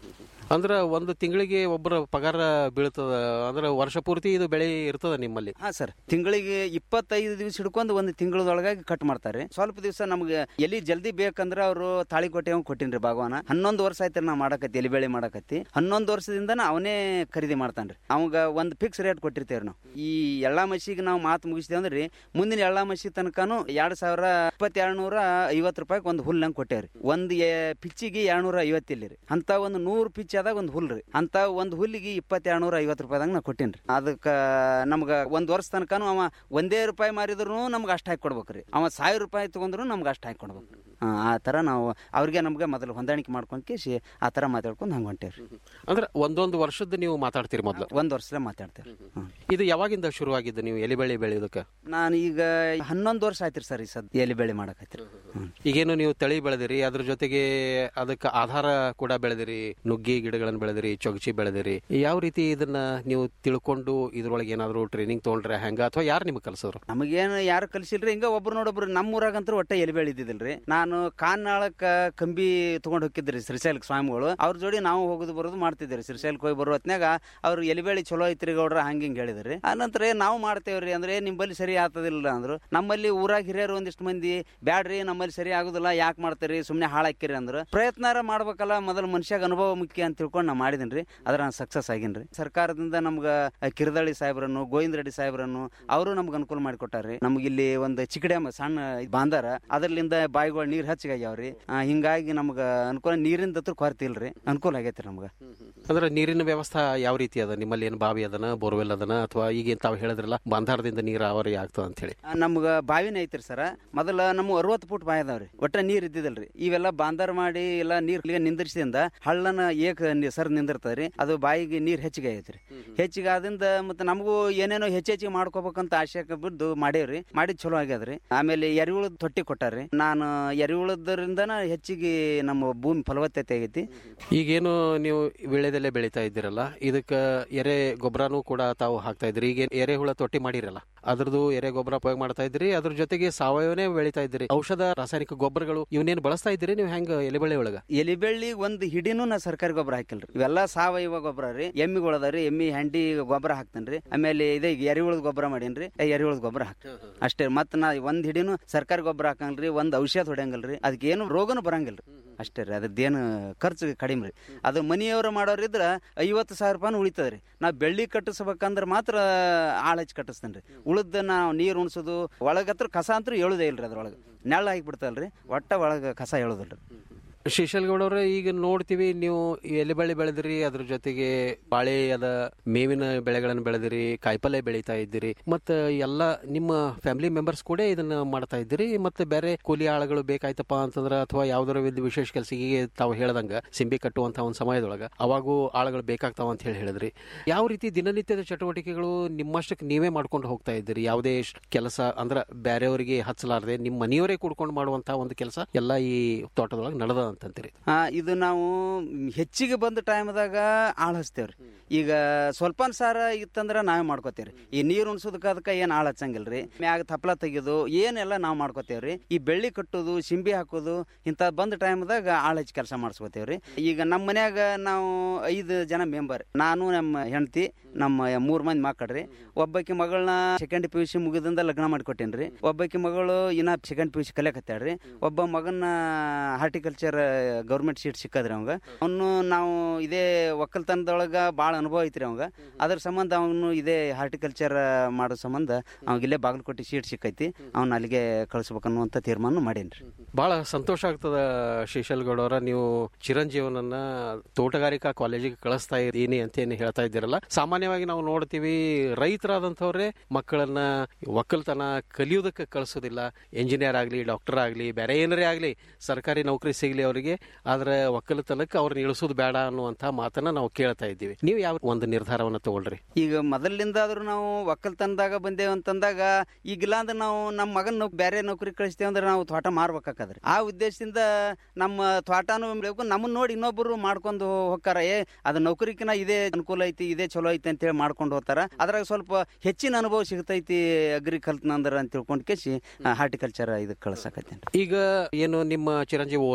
ಅಂದ್ರ ಒಂದು ತಿಂಗಳಿಗೆ ಒಬ್ಬರ ಪಗಾರ ಬೀಳ್ತದ ಅಂದ್ರೆ ವರ್ಷ ಪೂರ್ತಿ ಇದು ಬೆಳೆ ಇರ್ತದ ನಿಮ್ಮಲ್ಲಿ ಹಾ ಸರ್ ತಿಂಗಳಿಗೆ ಇಪ್ಪತ್ತೈದು ದಿವಸ ಹಿಡ್ಕೊಂಡು ಒಂದು ತಿಂಗಳದೊಳಗಾಗಿ ಕಟ್ ಮಾಡ್ತಾರೆ ಸ್ವಲ್ಪ ದಿವಸ ನಮ್ಗೆ ಎಲ್ಲಿ ಜಲ್ದಿ ಬೇಕಂದ್ರೆ ಅವರು ತಾಳಿಕೋಟೆ ಅವ್ನ್ ಕೊಟ್ಟಿನ್ರಿ ಭಗವಾನ ಹನ್ನೊಂದು ವರ್ಷ ಆಯ್ತು ನಾ ಮಾಡಕತ್ತಿ ಎಲಿ ಬೆಳೆ ಮಾಡಕತ್ತಿ ಹನ್ನೊಂದು ವರ್ಷದಿಂದ ಅವನೇ ಖರೀದಿ ಮಾಡ್ತಾನ್ರಿ ಅವಾಗ ಒಂದು ಫಿಕ್ಸ್ ರೇಟ್ ಕೊಟ್ಟಿರ್ತೇವ್ರಿ ನಾವು ಈ ಎಳ್ಳ ಮಸಿಗೆ ನಾವು ಮಾತು ಮುಗಿಸ್ತೇವೆ ಅಂದ್ರೆ ಮುಂದಿನ ಎಳ್ಳ ಮಸಿ ತನಕನು ಎರಡ್ ಸಾವಿರ ಇಪ್ಪತ್ತೆರಡು ನೂರ ಐವತ್ತು ರೂಪಾಯಿ ಒಂದು ಹುಲ್ ನಂಗೆ ಕೊಟ್ಟೇವ್ರಿ ಒಂದು ಎ- ಪಿಚ್ಚಿಗೆ ಎರಡ್ನೂರ ಐವತ್ತಿಲ್ಲ ರೀ ಅಂತ ಒಂದು ನೂರು ಪಿಚ್ ಆದಾಗ ಒಂದು ಹುಲ್ ರೀ ಅಂತ ಒಂದು ಹುಲ್ಲಿಗೆ ಇಪ್ಪತ್ತೆರಡು ನೂರ ಐವತ್ತು ರೂಪಾಯಿದಾಗ ನಾ ಕೊಟ್ಟೇನ್ರಿ ಅದಕ್ಕೆ ನಮ್ಗೆ ಒಂದು ವರ್ಷ ತನಕನು ಅವ ಒಂದೇ ರೂಪಾಯಿ ಮಾರಿದ್ರು ನಮ್ಗೆ ಅಷ್ಟು ಹಾಕಿ ಕೊಡ್ಬೇಕ್ರಿ ಅವ ಸಾವಿರ ರೂಪಾಯಿ ತಗೊಂಡ್ರು ನಮ್ಗೆ ಅಷ್ಟು ಹಾಕಿ ಕೊಡ್ಬೇಕು ಹಾ, ಆ ಥರ ನಾವು ಅವ್ರಿಗೆ ನಮ್ಗೆ ಮೊದಲು ಹೊಂದಾಣಿಕೆ ಮಾಡ್ಕೊಂಡು ಕೇಸಿ ಆ ಥರ ಮಾತಾಡ್ಕೊಂಡು ಹಂಗೆ ಹೊಂಟೇವ್ರಿ ಅಂದ್ರೆ ಒಂದೊಂದು ವರ್ಷದ ನೀವು ಮಾತಾಡ್ತೀರಿ ಮೊದ್ಲು ಒಂದು ವರ್ಷದ ಮಾತಾಡ್ತೇವೆ ಇದು ಯಾವಾಗಿಂದ ಶುರುವಾಗಿದ್ದು ನೀವು ಎಲಿ ಬೆಳೆ ಬೆಳೆಯೋದಕ್ಕೆ ನಾನು ಈಗ ಹನ್ನೊಂದು ವರ್ಷ ಆಯ್ತು ಸರ್ ಈ ಸದ್ ಎಲ್ಲಿ ಬೆಳೆ ಮಾಡಕತ್ರಿ ಈಗೇನು ನೀವು ತಳಿ ಬೆಳೆದಿರಿ ಅದ್ರ ಜೊತೆಗೆ ಅದಕ್ಕೆ ಆಧಾರ ಕೂಡ ಬೆಳೆದಿರಿ ನುಗ್ಗಿ ಗಿಡಗಳನ್ನು ಬೆಳೆದಿರಿ ಚೊಗಚಿ ಬೆಳೆದಿರಿ ಯಾವ ರೀತಿ ಇದನ್ನ ನೀವು ತಿಳ್ಕೊಂಡು ಇದ್ರೊಳಗೆ ಏನಾದ್ರು ಟ್ರೈನಿಂಗ್ ತಗೊಂಡ್ರೆ ಹೆಂಗ ಅಥವಾ ಯಾರು ನಿಮ್ಗೆ ಕಲ್ಸಿದ್ರು ನಮಗೇನು ಯಾರು ಕಲಿಸಿಲ್ರಿ ಹಿಂಗ ಒಬ್ರು ನೋಡೊಬ್ರು ನಮ್ಮ ಊರಾಗಂತೂ ಒಟ್ಟ ಎಲ್ಲಿ ಬೆಳಿದಿದ್ದಿಲ್ರಿ ನಾನು ಕಾನ್ನಾಳಕ್ಕ ಕಂಬಿ ತಗೊಂಡ್ ಹೋಗಿದ್ರಿ ಶ್ರೀಶೈಲಕ್ಕೆ ಸ್ವಾಮಿಗಳು ಅವ್ರ ಜೋಡಿ ನಾವು ಹೋಗುದು ಬರೋದು ಮಾಡ್ತಿದ್ರಿ ಶ್ರೀಶೈಲಕ್ಕೆ ಹೋಗಿ ಬರೋ ಹೊತ್ನ್ಯಾಗ ಅವ್ರು ಎಲಿ ಬೆಳಿ ಚಲೋ ಐತ್ರಿ ಗೌಡ್ರ ಹಂಗ ಹಿಂಗ್ ಹೇಳಿದ್ರಿ ಆನಂತರ ಏ, ನಾವು ಮಾಡ್ತೇವ್ರಿ ಅಂದ್ರೆ ನಿಮ್ಮಲ್ಲಿ ಸರಿ ಆಗ್ತದಿಲ್ಲ ಅಂದ್ರು ನಮ್ಮಲ್ಲಿ ಊರಾಗ ಹಿರಿಯರು ಒಂದಿಷ್ಟು ಮಂದಿ ಬ್ಯಾಡ್ರಿ ನಮ್ಮಲ್ಲಿ ಸರಿ ಆಗುದಿಲ್ಲ ಯಾಕೆ ಮಾಡ್ತೀರಿ ಸುಮ್ಮನೆ ಹಾಳಾಕಿರಿ ಅಂದ್ರು ಪ್ರಯತ್ನಾರ ಮಾಡ್ಬೇಕಲ್ಲ ಮೊದಲು ಮನುಷ್ಯಾಗ ಅನುಭವ ಮುಖ್ಯ ಅಂತ ತಿಳ್ಕೊಂಡು ನಾ ಮಾಡಿದೀನಿ ಅದ್ರ ನಾನು ಸಕ್ಸಸ್ ಆಗಿನ್ರಿ ಸರ್ಕಾರದಿಂದ ನಮ್ಗ ಕಿರದಳ್ಳಿ ಸಾಹೇಬ್ರನ್ನು ಗೋವಿಂದ ರೆಡ್ಡಿ ಸಾಹೇಬ್ರನ್ನು ಅವರು ನಮ್ಗೆ ಅನುಕೂಲ ಮಾಡಿಕೊಟ್ಟಾರ್ರಿ ನಮ್ಗೆ ಇಲ್ಲಿ ಒಂದು ಚಿಕ್ಕಡೆ ಸಣ್ಣ ಬಾಂದಾರ ಅದರ್ಲಿಂದ ಬಾಯಿಗಳು ನೀರ್ ಹಚ್ಚಿಗಾಗ್ಯಾವ್ರಿ ಆ, ಹಿಂಗಾಗಿ ನಮ್ಗ ಅನುಕೂಲ ನೀರಿಂದ ಹತ್ರ ಕೊರತೆ ಇಲ್ರಿ ಅನುಕೂಲ ಆಗೈತ್ರಿ ನಮ್ಗ ಅಂದ್ರೆ ನೀರಿನ ವ್ಯವಸ್ಥೆ ಯಾವ ರೀತಿ ಅದ ನಿಮ್ಮಲ್ಲಿ ಏನು ಬಾವಿ ಅದನ ಬೋರ್ವೆಲ್ ಅದನ ಅಥವಾ ಈಗ ತಾವು ಹೇಳಿದ್ರಲ್ಲ ಬಂಧಾರದಿಂದ ನೀರಾವರಿ ಆಗ್ತದ ಅಂತ ಹೇಳಿ ಆ, ನಮ್ಗ ಬಾವಿನೇ ಐತ್ರಿ ಸರ ಮೊದಲ ನಮ್ಮ ಅರವತ್ತು ಫುಟ್ ಬಾವಿ ಅದಾವ್ರಿ ಒಟ್ಟ ನೀರ್ ಇದ್ದಿದ್ದಲ್ರಿ ಇವೆಲ್ಲ ಬಾಂದಾರ್ ಮಾಡಿ ಎಲ್ಲ ನೀರ್ ಇಲ್ಲಿಗೆ ನಿಂದ್ರಿಸಿದಿಂದ ಹಳ್ಳನ ಏಕ ನಿ- ಸರ್ ನಿಂದಿರ್ತದ್ರಿ ಅದು ಬಾಯಿಗೆ ನೀರ್ ಹೆಚ್ಚಿಗೆ ಆಗೈತ್ರಿ ಹೆಚ್ಚಿಗೆ ಆದಿಂದ ಮತ್ತೆ ನಮಗೂ ಏನೇನೋ ಹೆಚ್ಚು ಹೆಚ್ಚಿಗೆ ಮಾಡ್ಕೋಬೇಕಂತ ಆಶೆ ಬಿದ್ದು ಮಾಡೇವ್ರಿ ಮಾಡಿದ್ ಚಲೋ ಆಗ್ಯದ್ರಿ ಆಮೇಲೆ ಎರಿಹುಳದ ತೊಟ್ಟಿ ಕೊಟ್ಟಾರ್ರಿ ನಾನು ಎರಿಹುಳದ್ರಿಂದನ ಹೆಚ್ಚಿಗೆ ನಮ್ಮ ಭೂಮಿ ಫಲವತ್ತತೆ ಆಗೈತಿ ಈಗೇನು ನೀವು ವಿಳೆದೆಲೆ ಬೆಳೀತಾ ಇದ್ದೀರಲ್ಲ ಇದಕ್ಕೆ ಎರೆ ಗೊಬ್ಬರನೂ ಕೂಡ ತಾವು ಹಾಕ್ತಾ ಇದ್ರಿ ಈಗ ಎರೆಹುಳ ತೊಟ್ಟಿ ಮಾಡಿರಲ್ಲ ಅದ್ರದ್ದು ಎರೆ ಗೊಬ್ಬರ ಉಪಯೋಗ ಮಾಡ್ತಾ ಇದ್ರಿ ಅದ್ರ ಜೊತೆಗೆ ಸಾವಯವನೇ ಬೆಳೀತಾ ಇದ್ರಿ ಔಷಧ ರಾಸಾಯನಿಕ ಗೊಬ್ಬರಗಳು ಇವನ್ನೇನು ಬಳಸ್ತಾ ಇದ್ದೀರಿ ನೀವು ಹೆಂಗ ಎಲೆ ಬೆಳೆ ಒಳಗ ಎಲಿ ಬೆಳ್ಳಿ ಒಂದು ಹಿಡಿನೂ ನಾ ಸರ್ಕಾರಿ ಗೊಬ್ಬರ ಹಾಕಿಲ್ರಿ ಇವೆಲ್ಲ ಸಾವಯವ ಗೊಬ್ಬರ ರೀ ಎಮ್ಮಿಗಳು ಅದಾವ್ರಿ ಎಮ್ಮಿ ಹಂಡಿ ಗೊಬ್ಬರ ಹಾಕ್ತೇನ್ರಿ ಆಮೇಲೆ ಇದೇ ಎರಿಹುಳದ ಗೊಬ್ಬರ ಮಾಡೇನ್ರಿ ಎರಿಹುಳದ ಗೊಬ್ಬರ ಹಾಕ್ ಅಷ್ಟೇ ಮತ್ ನಾ ಒಂದ್ ಹಿಡಿನು ಸರ್ಕಾರಿ ಗೊಬ್ಬರ ಹಾಕಂಗಿಲ್ರಿ ಒಂದ್ ಔಷಧ ಹೊಡೆಯಂಗಿಲ್ರಿ ಅದಕ್ಕೆ ಏನು ರೋಗನು ಬರಂಗಿಲ್ರಿ ಅಷ್ಟೇ ರೀ ಅದ್ರದ್ದೇನು ಖರ್ಚು ಕಡಿಮೆ ರೀ ಅದು ಮನಿಯವರು ಮಾಡೋರಿದ್ರ ಐವತ್ತು ಸಾವಿರ ರೂಪಾಯಿ ಉಳಿತದ್ರಿ ನಾ ಬೆಳ್ಳಿ ಕಟ್ಟಿಸ್ಬೇಕಂದ್ರೆ ಮಾತ್ರ ಆಳ್ ಹಚ್ಚಿ ಕಟ್ಟಿಸ್ತೇನ್ರಿ ಉಳಿದ ನಾವು ನೀರು ಉಣ್ಸೋದು ಒಳಗತ್ರ ಕಸ ಅಂತೂ ಹೇಳುದೇ ಇಲ್ರಿ ಅದ್ರೊಳಗೆ ನೆಳ್ಳ ಹಾಕಿಬಿಡ್ತಲ್ರಿ ಒಟ್ಟ ಒಳಗೆ ಕಸ ಹೇಳೋದಿಲ್ರಿ ಶ್ರೀಶೈಲ್ಗೌಡವ್ರೆ ಈಗ ನೋಡ್ತೀವಿ ನೀವು ಎಲೆ ಬೆಳೆ ಬೆಳೆದಿರಿ ಅದ್ರ ಜೊತೆಗೆ ಬಾಳೆ ಅದ ಮೇವಿನ ಬೆಳೆಗಳನ್ನು ಬೆಳೆದಿರಿ ಕಾಯಿಪಲ್ಯ ಬೆಳೀತಾ ಇದ್ದೀರಿ ಮತ್ತೆ ಎಲ್ಲ ನಿಮ್ಮ ಫ್ಯಾಮಿಲಿ ಮೆಂಬರ್ಸ್ ಕೂಡ ಇದನ್ನ ಮಾಡ್ತಾ ಇದ್ದೀರಿ ಮತ್ತೆ ಬೇರೆ ಕೂಲಿ ಆಳುಗಳು ಬೇಕಾಯ್ತಪ್ಪ ಅಂತಂದ್ರೆ ಅಥವಾ ಯಾವ್ದಾರ ಒಂದು ವಿಶೇಷ ಕೆಲಸಕ್ಕೆ ತಾವು ಹೇಳ್ದಂಗ ಸಿಂಬಿ ಕಟ್ಟುವಂತ ಒಂದು ಸಮಯದೊಳಗ ಅವಾಗೂ ಆಳುಗಳು ಬೇಕಾಗ್ತಾವ ಅಂತ ಹೇಳಿ ಹೇಳಿದ್ರಿ ಯಾವ ರೀತಿ ದಿನನಿತ್ಯದ ಚಟುವಟಿಕೆಗಳು ನಿಮ್ಮಷ್ಟಕ್ಕೆ ನೀವೇ ಮಾಡ್ಕೊಂಡು ಹೋಗ್ತಾ ಇದ್ದೀರಿ ಯಾವುದೇ ಶ್- ಕೆಲಸ ಅಂದ್ರೆ ಬೇರೆಯವರಿಗೆ ಹಚ್ಚಲಾರದೆ ನಿಮ್ಮ ಮನೆಯವರೇ ಕೂಡ್ಕೊಂಡು ಮಾಡುವಂತಹ ಒಂದು ಕೆಲಸ ಎಲ್ಲ ಈ ತೋಟದೊಳಗೆ ನಡೆದ ಅಂತಂತೀರಿ ಆ, ಇದು ನಾವು ಹೆಚ್ಚಿಗೆ ಬಂದ ಟೈಮ್ದಾಗ ಆಳ್ ಹಚ್ತೇವ್ರಿ ಈಗ ಸ್ವಲ್ಪ ಸಾರ ಇತ್ತಂದ್ರ ನಾವೇ ಮಾಡ್ಕೋತೇವ್ರಿ ಈ ನೀರು ಉಣ್ಸೋದಕ್ಕೆ ಅದಕ್ಕೆ ಏನು ಆಳ್ ಹಚ್ಚಂಗಿಲ್ರಿ ಮ್ಯಾಗ ತಪ್ಲ ತೆಗೆಯೋದು ಏನೆಲ್ಲ ನಾವು ಮಾಡ್ಕೋತೇವ್ರಿ ಈ ಬೆಳ್ಳಿ ಕಟ್ಟೋದು ಸಿಂಬಿ ಹಾಕೋದು ಇಂಥ ಬಂದ ಟೈಮ್ದಾಗ ಆಳ್ ಹಚ್ಚಿ ಕೆಲಸ ಮಾಡಿಸ್ಕೋತೇವ್ರಿ ಈಗ ನಮ್ಮ ಮನ್ಯಾಗ ನಾವು ಐದು ಜನ ಮೆಂಬರ್ ನಾನು ನಮ್ಮ ಹೆಂಡತಿ ನಮ್ಮ ಮೂರ್ ಮಂದಿ ಮಕ್ಕಳ್ರಿ ಒಬ್ಬಾಕಿ ಮಗಳನ್ನ ಸೆಕೆಂಡ್ ಪಿ ಯು ಸಿ ಮುಗಿದಿಂದ ಲಗ್ನ ಮಾಡಿಕೊಟ್ಟೇನ್ರಿ ಒಬ್ಬಾಕಿ ಮಗಳು ಇನ್ನ ಸೆಕೆಂಡ್ ಪಿ ಯು ಸಿ ಕಲಿಯಕತ್ತಾಳ್ರಿ ಒಬ್ಬ ಮಗನ ಹಾರ್ಟಿಕಲ್ಚರ್ ಗೌರ್ಮೆಂಟ್ ಸೀಟ್ ಸಿಕ್ಕದ್ರಿ ಅವಂಗ ಅವನು ನಾವು ಇದೇ ಒಕ್ಕಲ್ತನದೊಳಗ ಭಾಳ ಅನುಭವ ಐತ್ರಿ ಅವಂಗ ಅದ್ರ ಸಂಬಂಧ ಅವನು ಇದೇ ಹಾರ್ಟಿಕಲ್ಚರ್ ಮಾಡೋ ಸಂಬಂಧ ಅವಾಗ ಇಲ್ಲೇ ಬಾಗಲಕೋಟೆ ಸೀಟ್ ಸಿಕ್ಕೈತಿ ಅವ್ನ ಅಲ್ಲಿಗೆ ಕಳಿಸ್ಬೇಕನ್ನುವಂತ ತೀರ್ಮಾನ ಮಾಡೇನ್ರಿ ಬಹಳ ಸಂತೋಷ ಆಗ್ತದ ಶ್ರೀಶೈಲ್ಗೌಡವರ ನೀವು ಚಿರಂಜೀವನನ್ನ ತೋಟಗಾರಿಕಾ ಕಾಲೇಜಿಗೆ ಕಳಿಸ್ತಾ ಇದ್ದೀನಿ ಅಂತ ಏನು ಹೇಳ್ತಾ ಇದ್ದೀರಲ್ಲ ಸಾಮಾನ್ಯವಾಗಿ ನಾವು ನೋಡ್ತೀವಿ ರೈತರಾದಂಥವ್ರೆ ಮಕ್ಕಳನ್ನ ಒಕ್ಕಲ್ತನ ಕಲಿಯೋದಕ್ಕೆ ಕಳಿಸೋದಿಲ್ಲ ಇಂಜಿನಿಯರ್ ಆಗಲಿ ಡಾಕ್ಟರ್ ಆಗಲಿ ಬೇರೆ ಏನಾರೇ ಆಗಲಿ ಸರ್ಕಾರಿ ನೌಕರಿ ಸಿಗಲಿ ಅವರಿಗೆ ಆದ್ರೆ ಒಕ್ಕಲತನಕ್ಕೆ ಅವ್ರನ್ನ ಇಳಿಸೋದು ಬೇಡ ಅನ್ನುವಂಥ ಮಾತನ್ನ ನಾವು ಕೇಳ್ತಾ ಇದ್ದೀವಿ ನೀವು ಯಾವ ಒಂದು ನಿರ್ಧಾರವನ್ನು ತಗೊಳ್ರಿ ಈಗ ಮೊದಲಿಂದ ಆದ್ರೂ ನಾವು ಒಕ್ಕಲ್ತನದಾಗ ಬಂದೇವು ಅಂತಂದಾಗ ಈಗಿಲ್ಲ ಅಂದ್ರೆ ನಾವು ನಮ್ಮ ಮಗನ ನೌಕ್ ಬೇರೆ ನೌಕರಿ ಕಳಿಸ್ತೇವೆ ಅಂದ್ರೆ ನಾವು ತೋಟ ಮಾರ್ಬೇಕಾಕದ್ರಿ ಆ ಉದ್ದೇಶದಿಂದ ನಮ್ಮ ತೋಟನೂ ಬೆಳಕು ನಮ್ಮನ್ನ ನೋಡಿ ಇನ್ನೊಬ್ಬರು ಮಾಡ್ಕೊಂಡು ಹೋಗ್ತಾರ ಏ ಅದು ನೌಕರಿಕಿನ ಇದೇ ಅನುಕೂಲ ಐತಿ ಇದೇ ಚಲೋ ಐತಿ ಅಂತೇಳಿ ಮಾಡ್ಕೊಂಡು ಹೋಗ್ತಾರ ಅದ್ರಾಗ ಸ್ವಲ್ಪ ಹೆಚ್ಚಿನ ಅನುಭವ ಸಿಗ್ತೈತಿ ಅಗ್ರಿ ಕಲ್ತ್ನಂದ್ರ ಅಂತ ತಿಳ್ಕೊಂಡ್ ಕೇಸಿ ಹಾರ್ಟಿಕಲ್ಚರ್ ಇದಕ್ಕೆ ಕಳ್ಸಕತ್ತೇನೆ ಈಗ ಏನು ನಿಮ್ಮ ಚಿರಂಜೀವಿ ಓದ್ತಾ ಇದ್ದಾರೆ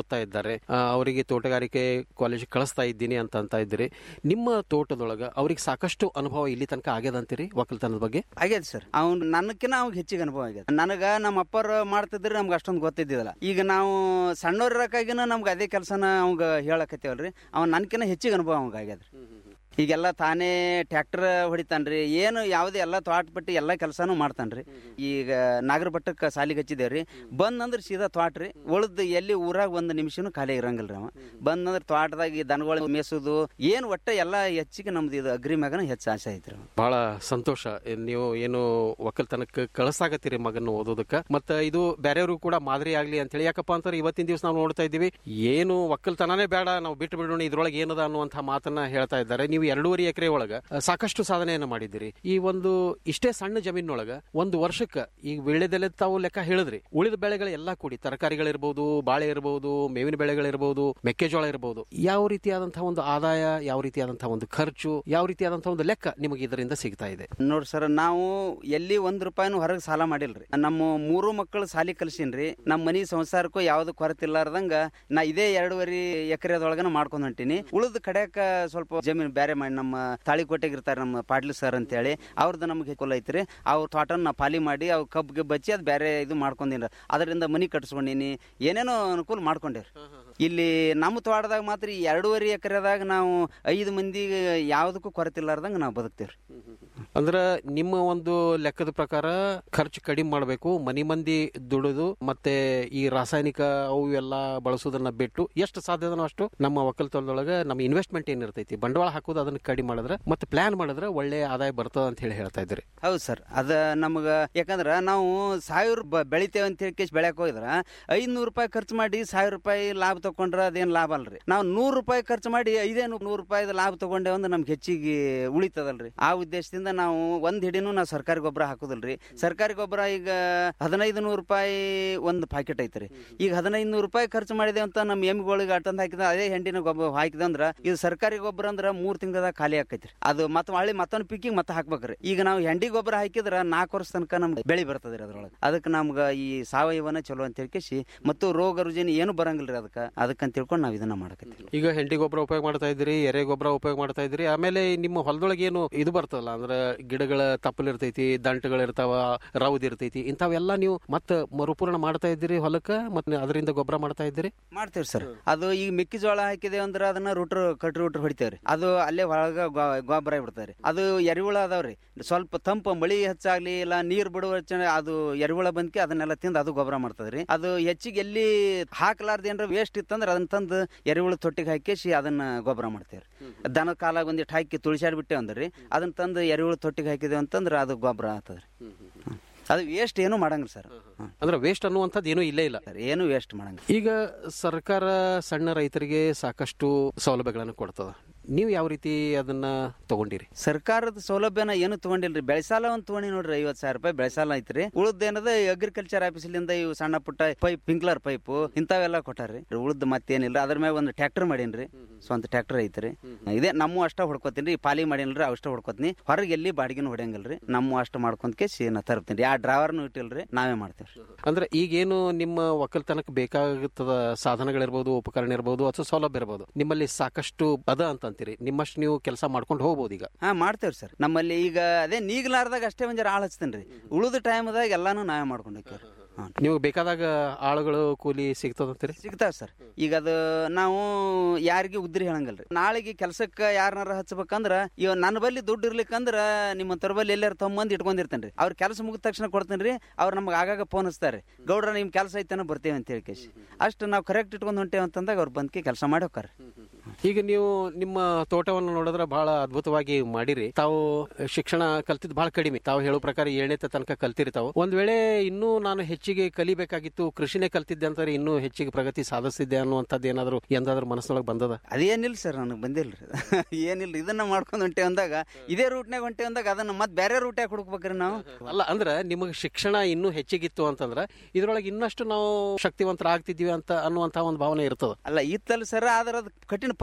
ಇದ್ದಾರೆ ಆ, ಅವರಿಗೆ ತೋಟಗಾರಿಕೆ ಕಾಲೇಜ್ ಕಳಿಸ್ತಾ ಇದ್ದೀನಿ ಅಂತ ಅಂತ ಇದ್ದೀರಿ ನಿಮ್ಮ ತೋಟದೊಳಗ ಅವ್ರಿಗೆ ಸಾಕಷ್ಟು ಅನುಭವ ಇಲ್ಲಿ ತನಕ ಆಗ್ಯದ ಅಂತೀರಿ ಒಕ್ಕಲ್ತನದ ಬಗ್ಗೆ ಆಗ್ಯದ ಸರ್ ಅವ್ನು ನನಕಿನ ಅವ್ಗೆ ಹೆಚ್ಚಿಗೆ ಅನುಭವ ಆಗ್ಯದ ನನಗ ನಮ್ಮ ಅಪ್ಪರು ಮಾಡ್ತಿದ್ರೆ ನಮ್ಗೆ ಅಷ್ಟೊಂದು ಗೊತ್ತಿದ್ದಿಲ್ಲ ಈಗ ನಾವು ಸಣ್ಣವ್ರಕ್ಕಾಗಿನ ನಮ್ಗೆ ಅದೇ ಕೆಲಸನ ಅವಂಗ ಹೇಳಕತ್ತೇವಲ್ರಿ ಅವ್ನು ನನ್ಕಿನ ಹೆಚ್ಚಿಗೆ ಅನುಭವ ಅವಂಗ ಆಗ್ಯದ್ರಿ ಈಗೆಲ್ಲ ತಾನೇ ಟ್ರ್ಯಾಕ್ಟರ್ ಹೊಡಿತಾನ್ರಿ ಏನು ಯಾವುದೇ ಎಲ್ಲ ತ್ವಾಟ ಪಟ್ಟಿ ಎಲ್ಲ ಕೆಲಸನೂ ಮಾಡ್ತಾನ್ರಿ ಈಗ ನಾಗರ ಭಟ್ಟಕ್ಕೆ ಸಾಲಿಗೆ ಹಚ್ಚಿದೇವ್ರಿ ಬಂದಂದ್ರೆ ಸೀದಾ ತ್ವಾಟ ರೀ ಉಳ್ದು ಎಲ್ಲಿ ಊರಾಗ ಒಂದು ನಿಮಿಷನೂ ಖಾಲಿ ಇರಂಗಿಲ್ರಿ ಅವ ಬಂದಂದ್ರೆ ತ್ವಾಟದಾಗ ಈ ದನಗಳು ಮೇಸೋದು ಏನು ಒಟ್ಟ ಎಲ್ಲ ಹೆಚ್ಚಿಗೆ ನಮ್ದು ಇದು ಅಗ್ರಿ ಮ್ಯಾಗನ ಹೆಚ್ಚು ಆಸೆ ಐತ್ರಿ ಅವ ಬಹಳ ಸಂತೋಷ ನೀವು ಏನು ಒಕ್ಕಲ್ತನಕ್ಕೆ ಕಳಿಸಾಕತ್ತೀರಿ ಮಗನ ಓದೋದಕ್ಕ ಮತ್ತ ಇದು ಬೇರೆಯವರು ಕೂಡ ಮಾದರಿ ಆಗ್ಲಿ ಅಂತ ಹೇಳಿ ಯಾಕಪ್ಪ ಅಂತಾರೆ ಇವತ್ತಿನ ದಿವಸ ನಾವು ನೋಡ್ತಾ ಇದ್ದೀವಿ ಏನು ಒಕ್ಕಲ್ತನನೇ ಬೇಡ ನಾವು ಬಿಟ್ಟು ಬಿಡೋಣ ಇದ್ರೊಳಗೆ ಏನದ ಅನ್ನುವಂಥ ಮಾತನ್ನ ಹೇಳ್ತಾ ಇದ್ದಾರೆ ನೀವು ಎರಡೂವರೆ ಎಕರೆ ಒಳಗ ಅ, ಸಾಕಷ್ಟು ಸಾಧನೆಯನ್ನ ಮಾಡಿದ್ದೀರಿ ಈ ಒಂದು ಇಷ್ಟೇ ಸಣ್ಣ ಜಮೀನೊಳಗ ಒಂದು ವರ್ಷಕ್ಕ ಈಗ ಬೆಳೆದೆಲೆ ತಾವು ಲೆಕ್ಕ ಹೇಳಿದ್ರಿ ಉಳಿದ ಬೆಳೆಗಳೆಲ್ಲ ಕೂಡಿ ತರಕಾರಿಗಳಿರ್ಬೋದು ಬಾಳೆ ಇರಬಹುದು ಮೇವಿನ ಬೆಳೆಗಳಿರ್ಬೋದು ಮೆಕ್ಕೆಜೋಳ ಇರಬಹುದು ಯಾವ ರೀತಿಯಾದಂತಹ ಒಂದು ಆದಾಯ ಯಾವ ರೀತಿಯಾದಂತಹ ಒಂದು ಖರ್ಚು ಯಾವ ರೀತಿಯಾದಂತಹ ಒಂದು ಲೆಕ್ಕ ನಿಮಗೆ ಇದರಿಂದ ಸಿಗ್ತಾ ಇದೆ ನೋಡ್ರಿ ಸರ್ ನಾವು ಎಲ್ಲಿ ಒಂದ್ ರೂಪಾಯಿನೂ ಹೊರಗೆ ಸಾಲ ಮಾಡಿಲ್ರಿ ನಮ್ಮ ಮೂರು ಮಕ್ಕಳು ಸಾಲಿ ಕಲ್ಸಿನ್ರಿ ನಮ್ಮ ಮನಿ ಸಂಸಾರಕ್ಕೂ ಯಾವ್ದು ಕೊರತೆ ಇಲ್ಲಾರ್ದಂಗ ನಾ ಇದೇ ಎರಡೂವರೆ ಎಕರೆದೊಳಗನ ಮಾಡ್ಕೊಂಡ್ ಹೊಂಟೀನಿ ಉಳಿದ ಕಡೆಕ ಸ್ವಲ್ಪ ಜಮೀನು ಬೇರೆ ಮಾಡಿ ನಮ್ಮ ತಾಳಿಕೋಟೆಗೆ ಇರ್ತಾರೆ ನಮ್ಮ ಪಾಟ್ಲಿ ಸರ್ ಅಂತೇಳಿ ಅವ್ರದ್ದು ನಮ್ಗೆ ಕುಲ ಐತ್ರಿ ಅವ್ರ ತೋಟನ ನಾ ಪಾಲಿ ಮಾಡಿ ಅವ್ ಕಬ್ಬಿಗೆ ಬಚ್ಚಿ ಅದು ಬೇರೆ ಇದು ಮಾಡ್ಕೊಂಡಿನಿ ಅದರಿಂದ ಮನಿ ಕಟ್ಸ್ಕೊಂಡಿನಿ ಏನೇನೋ ಅನುಕೂಲ ಮಾಡ್ಕೊಂಡೇವ್ರಿ ಇಲ್ಲಿ ನಮ್ಮ ತೋಟದಾಗ ಮಾತ್ರ ಈ ಎರಡೂವರೆ ಎಕರೆದಾಗ ನಾವು ಐದು ಮಂದಿ ಯಾವ್ದಕ್ಕೂ ಕೊರತೆ ಇಲ್ಲಾರ್ದಂಗ ನಾವು ಬದುಕ್ತೇವ್ರಿ ಅಂದ್ರ ನಿಮ್ಮ ಒಂದು ಲೆಕ್ಕದ ಪ್ರಕಾರ ಖರ್ಚು ಕಡಿಮೆ ಮಾಡಬೇಕು ಮನಿ ಮಂದಿ ದುಡಿದು ಮತ್ತೆ ಈ ರಾಸಾಯನಿಕ ಅವು ಎಲ್ಲ ಬಳಸೋದನ್ನ ಬಿಟ್ಟು ಎಷ್ಟು ಸಾಧ್ಯದನೋ ಅಷ್ಟು ನಮ್ಮ ಒಕ್ಕಲ್ತನದೊಳಗ ನಮ್ಮ ಇನ್ವೆಸ್ಟ್ಮೆಂಟ್ ಏನಿರ್ತೈತಿ ಬಂಡವಾಳ ಹಾಕೋದು ಅದನ್ನ ಕಡಿಮೆ ಮಾಡಿದ್ರೆ ಮತ್ತೆ ಪ್ಲಾನ್ ಮಾಡಿದ್ರೆ ಒಳ್ಳೆ ಆದಾಯ ಬರ್ತದ ಅಂತ ಹೇಳಿ ಹೇಳ್ತಾ ಇದ್ರಿ ಹೌದು ಸರ್ ಅದ ನಮಗ ಯಾಕಂದ್ರ ನಾವು ಸಾವಿರ ಬ- ಬೆಳಿತೇವೆ ಅಂತ ಹೇಳಿ ಕೇಸ್ ಬೆಳ್ಯಾಕ ಹೋಗಿದ್ರ ಐದ್ನೂರು ರೂಪಾಯಿ ಖರ್ಚು ಮಾಡಿ ಸಾವಿರ ರೂಪಾಯಿ ಲಾಭ ತಕೊಂಡ್ರ ಅದೇನ್ ಲಾಭ ಅಲ್ರಿ ನಾವು ನೂರು ರೂಪಾಯಿ ಖರ್ಚು ಮಾಡಿ ಐದೇನು ನೂರು ರೂಪಾಯಿ ಲಾಭ ತಗೊಂಡೇವೆ ಅಂದ್ರೆ ನಮ್ಗೆ ಹೆಚ್ಚಿಗೆ ಉಳಿತದಲ್ರಿ ಆ ಉದ್ದೇಶದಿಂದ ನಾವು ಒಂದ್ ಹಿಡಿನೂ ನಾವು ಸರ್ಕಾರಿ ಗೊಬ್ಬರ ಹಾಕೋದಿಲ್ರಿ ಸರ್ಕಾರಿ ಗೊಬ್ಬರ ಈಗ ಹದಿನೈದು ನೂರು ರೂಪಾಯಿ ಒಂದು ಪ್ಯಾಕೆಟ್ ಐತ್ರಿ ಈಗ ಹದಿನೈದು ನೂರು ರೂಪಾಯಿ ಖರ್ಚು ಮಾಡಿದೆ ಅಂತ ನಮ್ಮ ಎಮ್ಮಿಗಳಿಗೆ ಅಟಂದ್ ಹಾಕಿದ ಅದೇ ಹೆಂಡಿನ ಗೊಬ್ಬರ ಹಾಕಿದ ಅಂದ್ರ ಇದು ಸರ್ಕಾರಿ ಗೊಬ್ಬರ ಅಂದ್ರ ಮೂರ್ ತಿಂಗಳದಾಗ ಖಾಲಿ ಆಕೈತ್ರಿ ಅದು ಮತ್ತೆ ಹೊಳ್ಳಿ ಮತ್ತೊಂದು ಪಿಕ್ಕಿಗೆ ಮತ್ತೆ ಹಾಕ್ಬೇಕ್ರಿ ಈಗ ನಾವು ಹೆಂಡಿ ಗೊಬ್ಬರ ಹಾಕಿದ್ರ ನಾಲ್ಕು ವರ್ಷ ತನಕ ನಮ್ಗೆ ಬೆಳಿ ಬರ್ತದ್ರಿ ಅದ್ರೊಳಗೆ ಅದಕ್ಕೆ ನಮ್ಗೆ ಈ ಸಾವಯವನ ಚಲೋ ಅಂತ ಹೇಳ್ಕೇಸಿ ಮತ್ತು ರೋಗ ರುಜಿನ ಏನು ಬರಂಗಿಲ್ರಿ ಅದಕ್ಕೆ ಅದಕ್ಕಂತ ತಿಳ್ಕೊಂಡು ನಾವು ಇದನ್ನ ಮಾಡಕತ್ತೀವಿ ಈಗ ಹೆಂಡಿ ಗೊಬ್ಬರ ಉಪಯೋಗ ಮಾಡ್ತಾ ಇದ್ರಿ ಎರೆ ಗೊಬ್ಬರ ಉಪಯೋಗ ಮಾಡ್ತಾ ಇದ್ರಿ ಆಮೇಲೆ ನಿಮ್ಮ ಹೊಲದೊಳಗೆ ಏನು ಇದು ಬರ್ತದಲ್ಲ ಅಂದ್ರೆ ಗಿಡಗಳ ತಪ್ಪಲ್ ಇರ್ತೈತಿ ದಂಟಗಳು ಇರ್ತಾವ ರೌದ್ ಇರ್ತೈತಿ ಇಂಥವೆಲ್ಲ ನೀವು ಮತ್ತೆ ಮರುಪೂರ್ಣ ಮಾಡ್ತಾ ಇದ್ದೀರಿ ಹೊಲಕ್ಕ ಮತ್ತೆ ಅದರಿಂದ ಗೊಬ್ಬರ ಮಾಡ್ತಾ ಇದ್ದೀರಿ ಮಾಡ್ತೇವ್ರಿ ಸರ್ ಅದು ಈಗ ಮೆಕ್ಕೆಜೋಳ ಹಾಕಿದೇವ್ ಅಂದ್ರ ಅದನ್ನ ರೂಟ್ರ್ ಕಟ್ರಿ ರೂಟ್ರ್ ಹೊಡಿತೇವ್ರಿ ಅದು ಅಲ್ಲೇ ಒಳಗ ಗೊ- ಗೊಬ್ಬರ ಬಿಡ್ತಾವ್ರಿ ಅದು ಎರಿಹುಳ ಅದಾವ್ರಿ ಸ್ವಲ್ಪ ತಂಪು ಮಳಿ ಹೆಚ್ಚಾಗ್ಲಿ ಇಲ್ಲ ನೀರ್ ಬಿಡುವ ಹೆಚ್ಚ- ಅದು ಎರಿಹುಳ ಬಂದ್ಕೆ ಅದನ್ನೆಲ್ಲ ತಿಂದು ಅದು ಗೊಬ್ಬರ ಮಾಡ್ತದ್ರಿ ಅದು ಹೆಚ್ಚಿಗೆ ಎಲ್ಲಿ ಹಾಕ್ಲಾರ್ದ ಏನ್ರ ವೇಸ್ಟ್ ಇತ್ತಂದ್ರ ಅದನ್ನ ತಂದು ಎರಿಹುಳ ತೊಟ್ಟಿಗೆ ಹಾಕಿಸಿ ಅದನ್ನ ಗೊಬ್ಬರ ಮಾಡ್ತೇವ್ರಿ ದನ ಕಾಲಾಗ ಒಂದಿಟ್ಟು ಹಾಕಿ ತುಳಿಸಾಡ್ ಬಿಟ್ಟೆ ಅಂದ್ರಿ ಅದನ್ನ ತಂದು ಎರಿಹುಳ ತೊಟ್ಟಿಗೆ ಹಾಕಿದೇವ್ ಅಂತಂದ್ರ ಅದು ಗೊಬ್ಬರ ಆಗ್ತದ್ರಿ ಹ್ಮ್. ಅದು ವೇಸ್ಟ್ ಏನು ಮಾಡಂಗಿಲ್ಲ ಸರ್ ಅಂದ್ರೆ ವೇಸ್ಟ್ ಅನ್ನುವಂಥದ್ದು ಏನೂ ಇಲ್ಲೇ ಇಲ್ಲ ಏನು ವೇಸ್ಟ್ ಮಾಡಂಗಿಲ್ಲ ಈಗ ಸರ್ಕಾರ ಸಣ್ಣ ರೈತರಿಗೆ ಸಾಕಷ್ಟು ಸೌಲಭ್ಯಗಳನ್ನು ಕೊಡ್ತದ ನೀವು ಯಾವ ರೀತಿ ಅದನ್ನ ತಗೊಂಡಿರಿ ಸರ್ಕಾರದ ಸೌಲಭ್ಯನ ಏನು ತಗೊಂಡಿಲ್ರಿ ಬೆಳೆಸಾಲ ಒಂದ್ ತಗೊಂಡಿ ನೋಡ್ರಿ ಐವತ್ ಸಾವಿರ ರೂಪಾಯಿ ಬೆಳೆಸಾಲ ಐತ್ರಿ ಉಳ್ದೇನದ ಅಗ್ರಿಕಲ್ಚರ್ ಆಫೀಸ್ಲಿಂದ ಇವು ಸಣ್ಣ ಪುಟ್ಟ ಪೈಪ್ ಪಿಂಕ್ಲರ್ ಪೈಪ್ ಇಂಥವೆಲ್ಲ ಕೊಟ್ಟಾರ್ರಿ ಉಳ್ದ ಮತ್ತೇನಿಲ್ಲ ಅದ್ರ ಮ್ಯಾಗ ಒಂದು ಟ್ರ್ಯಾಕ್ಟರ್ ಮಾಡೀನ್ರಿ ಸ್ವಂತ ಟ್ರ್ಯಾಕ್ಟರ್ ಐತ್ರಿ ಇದೇ ನಮ್ಮ ಅಷ್ಟ ಹೊಡ್ಕೋತೀನಿ ಪಾಲಿ ಮಾಡೀನ್ರಿ ಅಷ್ಟ ಹೊಡ್ಕೋತೀನಿ ಹೊರಗೆ ಎಲ್ಲಿ ಬಾಡಿಗೆನು ಹೊಡೆಯಂಗಿಲ್ರಿ ನಮ್ಮ ಅಷ್ಟ ಮಾಡ್ಕೊಂತ ಕೇಸಿ ನಾ ತರ್ತೀನಿ ಯಾ ಡ್ರೈವರ್ನು ಇಟ್ಟಿಲ್ರಿ ನಾವೇ ಮಾಡ್ತೇವ್ರಿ ಅಂದ್ರೆ ಈಗೇನು ನಿಮ್ಮ ಒಕ್ಕಲ್ತನಕ್ಕೆ ಬೇಕಾಗುತ್ತದ ಸಾಧನಗಳಿರ್ಬೋದು ಉಪಕರಣ ಇರ್ಬೋದು ಅಥವಾ ಸೌಲಭ್ಯ ಇರ್ಬೋದು ನಿಮ್ಮಲ್ಲಿ ಸಾಕಷ್ಟು ಅದ ಅಂತ ಅಂತೀರಿ ನಿಮ್ಮಷ್ಟು ನೀವು ಕೆಲಸ ಮಾಡ್ಕೊಂಡು ಹೋಗ್ಬೋದು ಈಗ ಹಾ ಮಾಡ್ತೇವ್ರಿ ಸರ್ ನಮ್ಮಲ್ಲಿ ಈಗ ಅದೇ ನೀಗ್ಲಾರ್ದಾಗ ಅಷ್ಟೇ ಒಂಜರ ಆಳ್ ಹಚ್ತೇನ್ರಿ ಉಳಿದ ಟೈಮ್ದಾಗ ಎಲ್ಲಾನು ನಾವೇ ಮಾಡ್ಕೊಂಡು ಹೋಗ್ತೇವ್ರಿ ನೀವು ಬೇಕಾದಾಗ ಆಳುಗಳು ಕೂಲಿ ಸಿಗ್ತದಂತೀರಿ ಸಿಗ್ತಾವ ಸರ್ ಈಗ ಅದು ನಾವು ಯಾರಿಗೆ ಉದ್ರಿ ಹೇಳಂಗಲ್ರಿ ನಾಳೆಗೆ ಕೆಲ್ಸಕ್ಕೆ ಯಾರನ್ನಾರ ಹಚ್ಬೇಕಂದ್ರ ಇವ ನನ್ನ ಬಲ್ಲಿ ದುಡ್ಡು ಇರ್ಲಿಕ್ಕಂದ್ರ ನಿಮ್ಮ ತರ ಬಲ್ಲಿ ಎಲ್ಲಾರು ತೊಂಬಂದ್ ಇಟ್ಕೊಂಡಿರ್ತೇನ್ರಿ ಅವ್ರ ಕೆಲಸ ಮುಗಿದ ತಕ್ಷಣ ಕೊಡ್ತೇನ್ರಿ ಅವ್ರು ನಮ್ಗೆ ಆಗಾಗ ಫೋನ್ ಹಚ್ತಾರೆ ಗೌಡ್ರ ನಿಮ್ ಕೆಲಸ ಐತನ ಬರ್ತೇವೆ ಅಂತ ಹೇಳಿ ಕೇಸಿ ಅಷ್ಟು ನಾವು ಕರೆಕ್ಟ್ ಇಟ್ಕೊಂಡು ಹೊಂಟೇವೆ ಅಂತಂದಾಗ ಅವ್ರು ಬಂದ್ಕೆ ಕೆಲಸ ಮಾಡಿ ಹೋಗ್ತಾರೆ ಈಗ ನೀವು ನಿಮ್ಮ ತೋಟವನ್ನು ನೋಡಿದ್ರೆ ಬಹಳ ಅದ್ಭುತವಾಗಿ ಮಾಡಿರಿ ತಾವು ಶಿಕ್ಷಣ ಕಲ್ತಿದ್ ಬಹಳ ಕಡಿಮೆ ತಾವು ಹೇಳೋ ಪ್ರಕಾರ ಏಳನೇ ತನಕ ಕಲ್ತಿರಿ ತಾವು ಒಂದ್ ವೇಳೆ ಇನ್ನೂ ನಾನು ಹೆಚ್ಚಿಗೆ ಕಲಿಬೇಕಾಗಿತ್ತು ಕೃಷಿನೇ ಕಲ್ತಿದ್ದೆ ಅಂತಾರೆ ಇನ್ನೂ ಹೆಚ್ಚಿಗೆ ಪ್ರಗತಿ ಸಾಧಿಸಿದ್ದೆ ಅನ್ನುವಂಥದ್ದು ಏನಾದ್ರು ಎಂದಾದ್ರೂ ಮನಸ್ಸೊಳಗೆ ಬಂದದ ಅದೇನಿಲ್ಲ ಸರ್ ನನಗೆ ಬಂದಿಲ್ರಿ ಏನಿಲ್ಲ ಇದನ್ನ ಮಾಡ್ಕೊಂಡು ಹೊಂಟೇವೆ ಅಂದಾಗ ಇದೇ ರೂಟ್ನಾಗ ಹೊಂಟೇವೆ ಅಂದಾಗ ಅದನ್ನ ಮತ್ತೆ ಬೇರೆ ರೂಟ್ಯಾಗ ಹುಡುಕ್ಬೇಕ್ರಿ ನಾವು ಅಲ್ಲ ಅಂದ್ರೆ ನಿಮಗೆ ಶಿಕ್ಷಣ ಇನ್ನೂ ಹೆಚ್ಚಿಗಿತ್ತು ಅಂತಂದ್ರೆ ಇದ್ರೊಳಗೆ ಇನ್ನಷ್ಟು ನಾವು ಶಕ್ತಿವಂತರ ಆಗ್ತಿದ್ವಿ ಅಂತ ಅನ್ನುವಂತ ಒಂದು ಭಾವನೆ ಇರ್ತದ ಅಲ್ಲ ಇತ್ತಲ್ಲ ಸರ್ ಆದ್ರೆ ಅದು ಕಠಿಣ ಪರಿಸ್ಥಿತಿ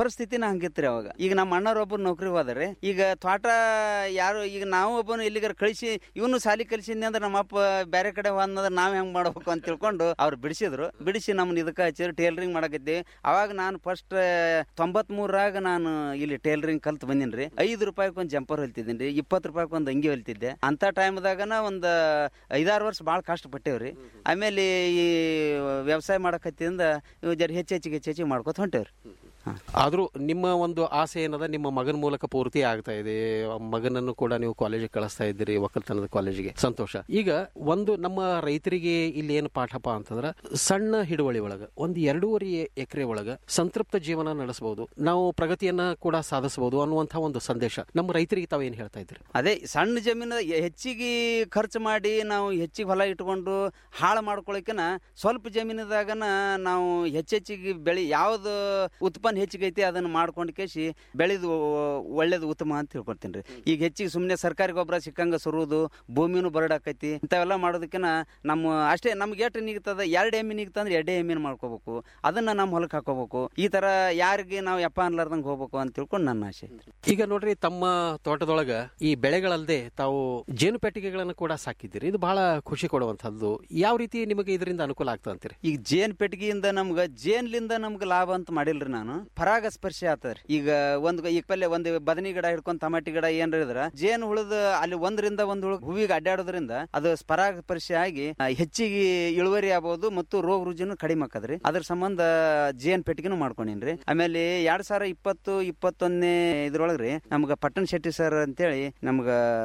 ಪರಿಸ್ಥಿತಿನ ಹಂಗಿತ್ರಿ ಅವಾಗ ಈಗ ನಮ್ಮ ಅಣ್ಣರೊಬ್ಬರು ನೌಕರಿ ಹೋದರೆ ಈಗ ತೋಟ ಯಾರು ಈಗ ನಾವು ಒಬ್ಬನು ಇಲ್ಲಿಗಾರ ಕಳಿಸಿ ಇವನು ಸಾಲಿ ಕಲಿಸಿದ್ನಿ ಅಂದ್ರೆ ನಮ್ಮ ಅಪ್ಪ ಬೇರೆ ಕಡೆ ಹೋದ್ರೆ ನಾವ್ ಹೆಂಗ್ ಮಾಡ್ಬೇಕು ಅಂತ ತಿಳ್ಕೊಂಡು ಅವ್ರು ಬಿಡಿಸಿದ್ರು ಬಿಡಿಸಿ ನಮ್ಮನ್ನ ಇದಕ್ಕೆ ಹಚ್ಚಿದ್ರು ಟೇಲರಿಂಗ್ ಮಾಡಕತ್ತಿ ಅವಾಗ ನಾನು ಫಸ್ಟ್ ತೊಂಬತ್ ಮೂರಾಗ ನಾನು ಇಲ್ಲಿ ಟೇಲರಿಂಗ್ ಕಲ್ತ್ ಬಂದಿನ್ರಿ ಐದು ರೂಪಾಯಿಗೆ ಒಂದು ಜಂಪರ್ ಹೊಲ್ತಿದ್ದೀನಿ ರೀ ಇಪ್ಪತ್ತು ರೂಪಾಯಿಗೆ ಒಂದು ಅಂಗಿ ಹೊಲ್ತಿದ್ದೆ ಅಂತ ಟೈಮ್ದಾಗನ ಒಂದು ಐದಾರು ವರ್ಷ ಭಾಳ ಕಷ್ಟಪಟ್ಟೇವ್ರಿ ಆಮೇಲೆ ಈ ವ್ಯವಸಾಯ ಮಾಡಕತ್ತಿಂದ ಇವ್ ಜರ ಹೆಚ್ಚು ಹೆಚ್ಚಿಗೆ ಹೆಚ್ಚು ಹೆಚ್ಚಿಗೆ ಮಾಡ್ಕೊತ ಹೊಂಟೇವ್ರಿ ಆದ್ರೂ ನಿಮ್ಮ ಒಂದು ಆಸೆ ಏನದ ನಿಮ್ಮ ಮಗನ ಮೂಲಕ ಪೂರ್ತಿ ಆಗ್ತಾ ಇದೆ ಆ ಮಗನನ್ನು ಕೂಡ ನೀವು ಕಾಲೇಜಿಗೆ ಕಳಿಸ್ತಾ ಇದ್ದೀರಿ ಒಕ್ಕಲ್ತನದ ಕಾಲೇಜಿಗೆ ಸಂತೋಷ ಈಗ ಒಂದು ನಮ್ಮ ರೈತರಿಗೆ ಇಲ್ಲಿ ಏನು ಪಾಠಪ ಅಂತಂದ್ರ ಸಣ್ಣ ಹಿಡುವಳಿ ಒಳಗ ಒಂದು ಎರಡೂವರೆ ಎಕರೆ ಒಳಗ ಸಂತೃಪ್ತ ಜೀವನ ನಡೆಸಬಹುದು ನಾವು ಪ್ರಗತಿಯನ್ನ ಕೂಡ ಸಾಧಿಸಬಹುದು ಅನ್ನುವಂತಹ ಒಂದು ಸಂದೇಶ ನಮ್ಮ ರೈತರಿಗೆ ತಾವು ಏನ್ ಹೇಳ್ತಾ ಇದ್ದೀರಿ ಅದೇ ಸಣ್ಣ ಜಮೀನು ಹೆಚ್ಚಿಗೆ ಖರ್ಚು ಮಾಡಿ ನಾವು ಹೆಚ್ಚಿಗೆ ಹೊಲ ಇಟ್ಕೊಂಡು ಹಾಳು ಮಾಡ್ಕೊಳಕಿನ ಸ್ವಲ್ಪ ಜಮೀನದಾಗನ ನಾವು ಹೆಚ್ಚೆಚ್ಚಿಗೆ ಬೆಳಿ ಯಾವ್ದು ಉತ್ಪನ್ನ ಹೆಚ್ಚಿಗೆ ಐತಿ ಅದನ್ನ ಮಾಡ್ಕೊಂಡು ಕೇಸಿ ಬೆಳೆದು ಒಳ್ಳೇದು ಉತ್ತಮ ಅಂತ ತಿಳ್ಕೊತೀನಿ ರೀ ಈಗ ಹೆಚ್ಚಿಗೆ ಸುಮ್ಮನೆ ಸರ್ಕಾರಿ ಗೊಬ್ಬರ ಸಿಕ್ಕಂಗ ಸುರುವುದು ಭೂಮಿನೂ ಬರಡಾಕೈತಿ ಇಂಥವೆಲ್ಲ ಮಾಡೋದಕ್ಕಿನ ನಮ್ಮ ಅಷ್ಟೇ ನಮ್ಗೆ ಎಷ್ಟು ನಿಗ್ತದ ಎರಡು ಎಮ್ಮೆ ನಿಗ್ತಂದ್ರೆ ಎರಡೇ ಎಮ್ಮಿನ ಮಾಡ್ಕೋಬೇಕು ಅದನ್ನ ನಮ್ಮ ಹೊಲಕ್ಕೆ ಹಾಕೋಬೇಕು ಈ ತರ ಯಾರಿಗೆ ನಾವು ಯಪ್ಪ ಅನ್ಲಾರ್ದಂಗೆ ಹೋಗ್ಬೇಕು ಅಂತ ತಿಳ್ಕೊಂಡು ನನ್ನ ಆಸೆ ಈಗ ನೋಡ್ರಿ ತಮ್ಮ ತೋಟದೊಳಗ ಈ ಬೆಳೆಗಳಲ್ಲದೆ ತಾವು ಜೇನು ಪೆಟ್ಟಿಗೆಗಳನ್ನು ಕೂಡ ಸಾಕಿದ್ದೀರಿ ಇದು ಬಹಳ ಖುಷಿ ಕೊಡುವಂತಹದ್ದು ಯಾವ ರೀತಿ ನಿಮಗೆ ಇದರಿಂದ ಅನುಕೂಲ ಆಗ್ತದೆ ಅಂತೀರಿ ಈಗ ಜೇನ್ ಪೆಟ್ಟಿಗೆಯಿಂದ ನಮ್ಗ ಜೇನ್ಲಿಂದ ನಮ್ಗ ಲಾಭ ಅಂತ ಮಾಡಿಲ್ರಿ ನಾನು ಪರಾಗಸ್ಪರ್ಶ ಆತದ್ರಿ ಈಗ ಒಂದ್ ಈಗ ಪಲ್ಲೆ ಒಂದ್ ಬದನಿ ಗಿಡ ಹಿಡ್ಕೊಂಡ್ ಟಮಾಟಿ ಗಿಡ ಏನ್ರ ಇದ್ರ ಜೇನ್ ಹುಳದ ಅಲ್ಲಿ ಒಂದರಿಂದ ಒಂದ್ ಹುಳ ಹೂವಿಗೆ ಅಡ್ಡಾಡೋದ್ರಿಂದ ಅದು ಪರಾಗಸ್ಪರ್ಶ ಆಗಿ ಆ, ಹೆಚ್ಚಿಗೆ ಇಳುವರಿ ಆಗ್ಬೋದು ಮತ್ತು ರೋಗ ರುಜಿನು ಕಡಿಮೆ ಆಕದ್ರಿ ಅದ್ರ ಸಂಬಂಧ ಜೇನ್ ಪೆಟ್ಟಿಗೆನು ಮಾಡ್ಕೊಂಡಿನ್ರಿ ಆಮೇಲೆ ಎರಡ್ ಸಾವಿರ ಇಪ್ಪತ್ತು ಇಪ್ಪತ್ತೊಂದನೇ ಇದ್ರೊಳಗ್ರಿ ನಮ್ಗ ಪಟ್ಟಣ ಶೆಟ್ಟಿ ಸರ್ ಅಂತೇಳಿ ನಮ್ಗ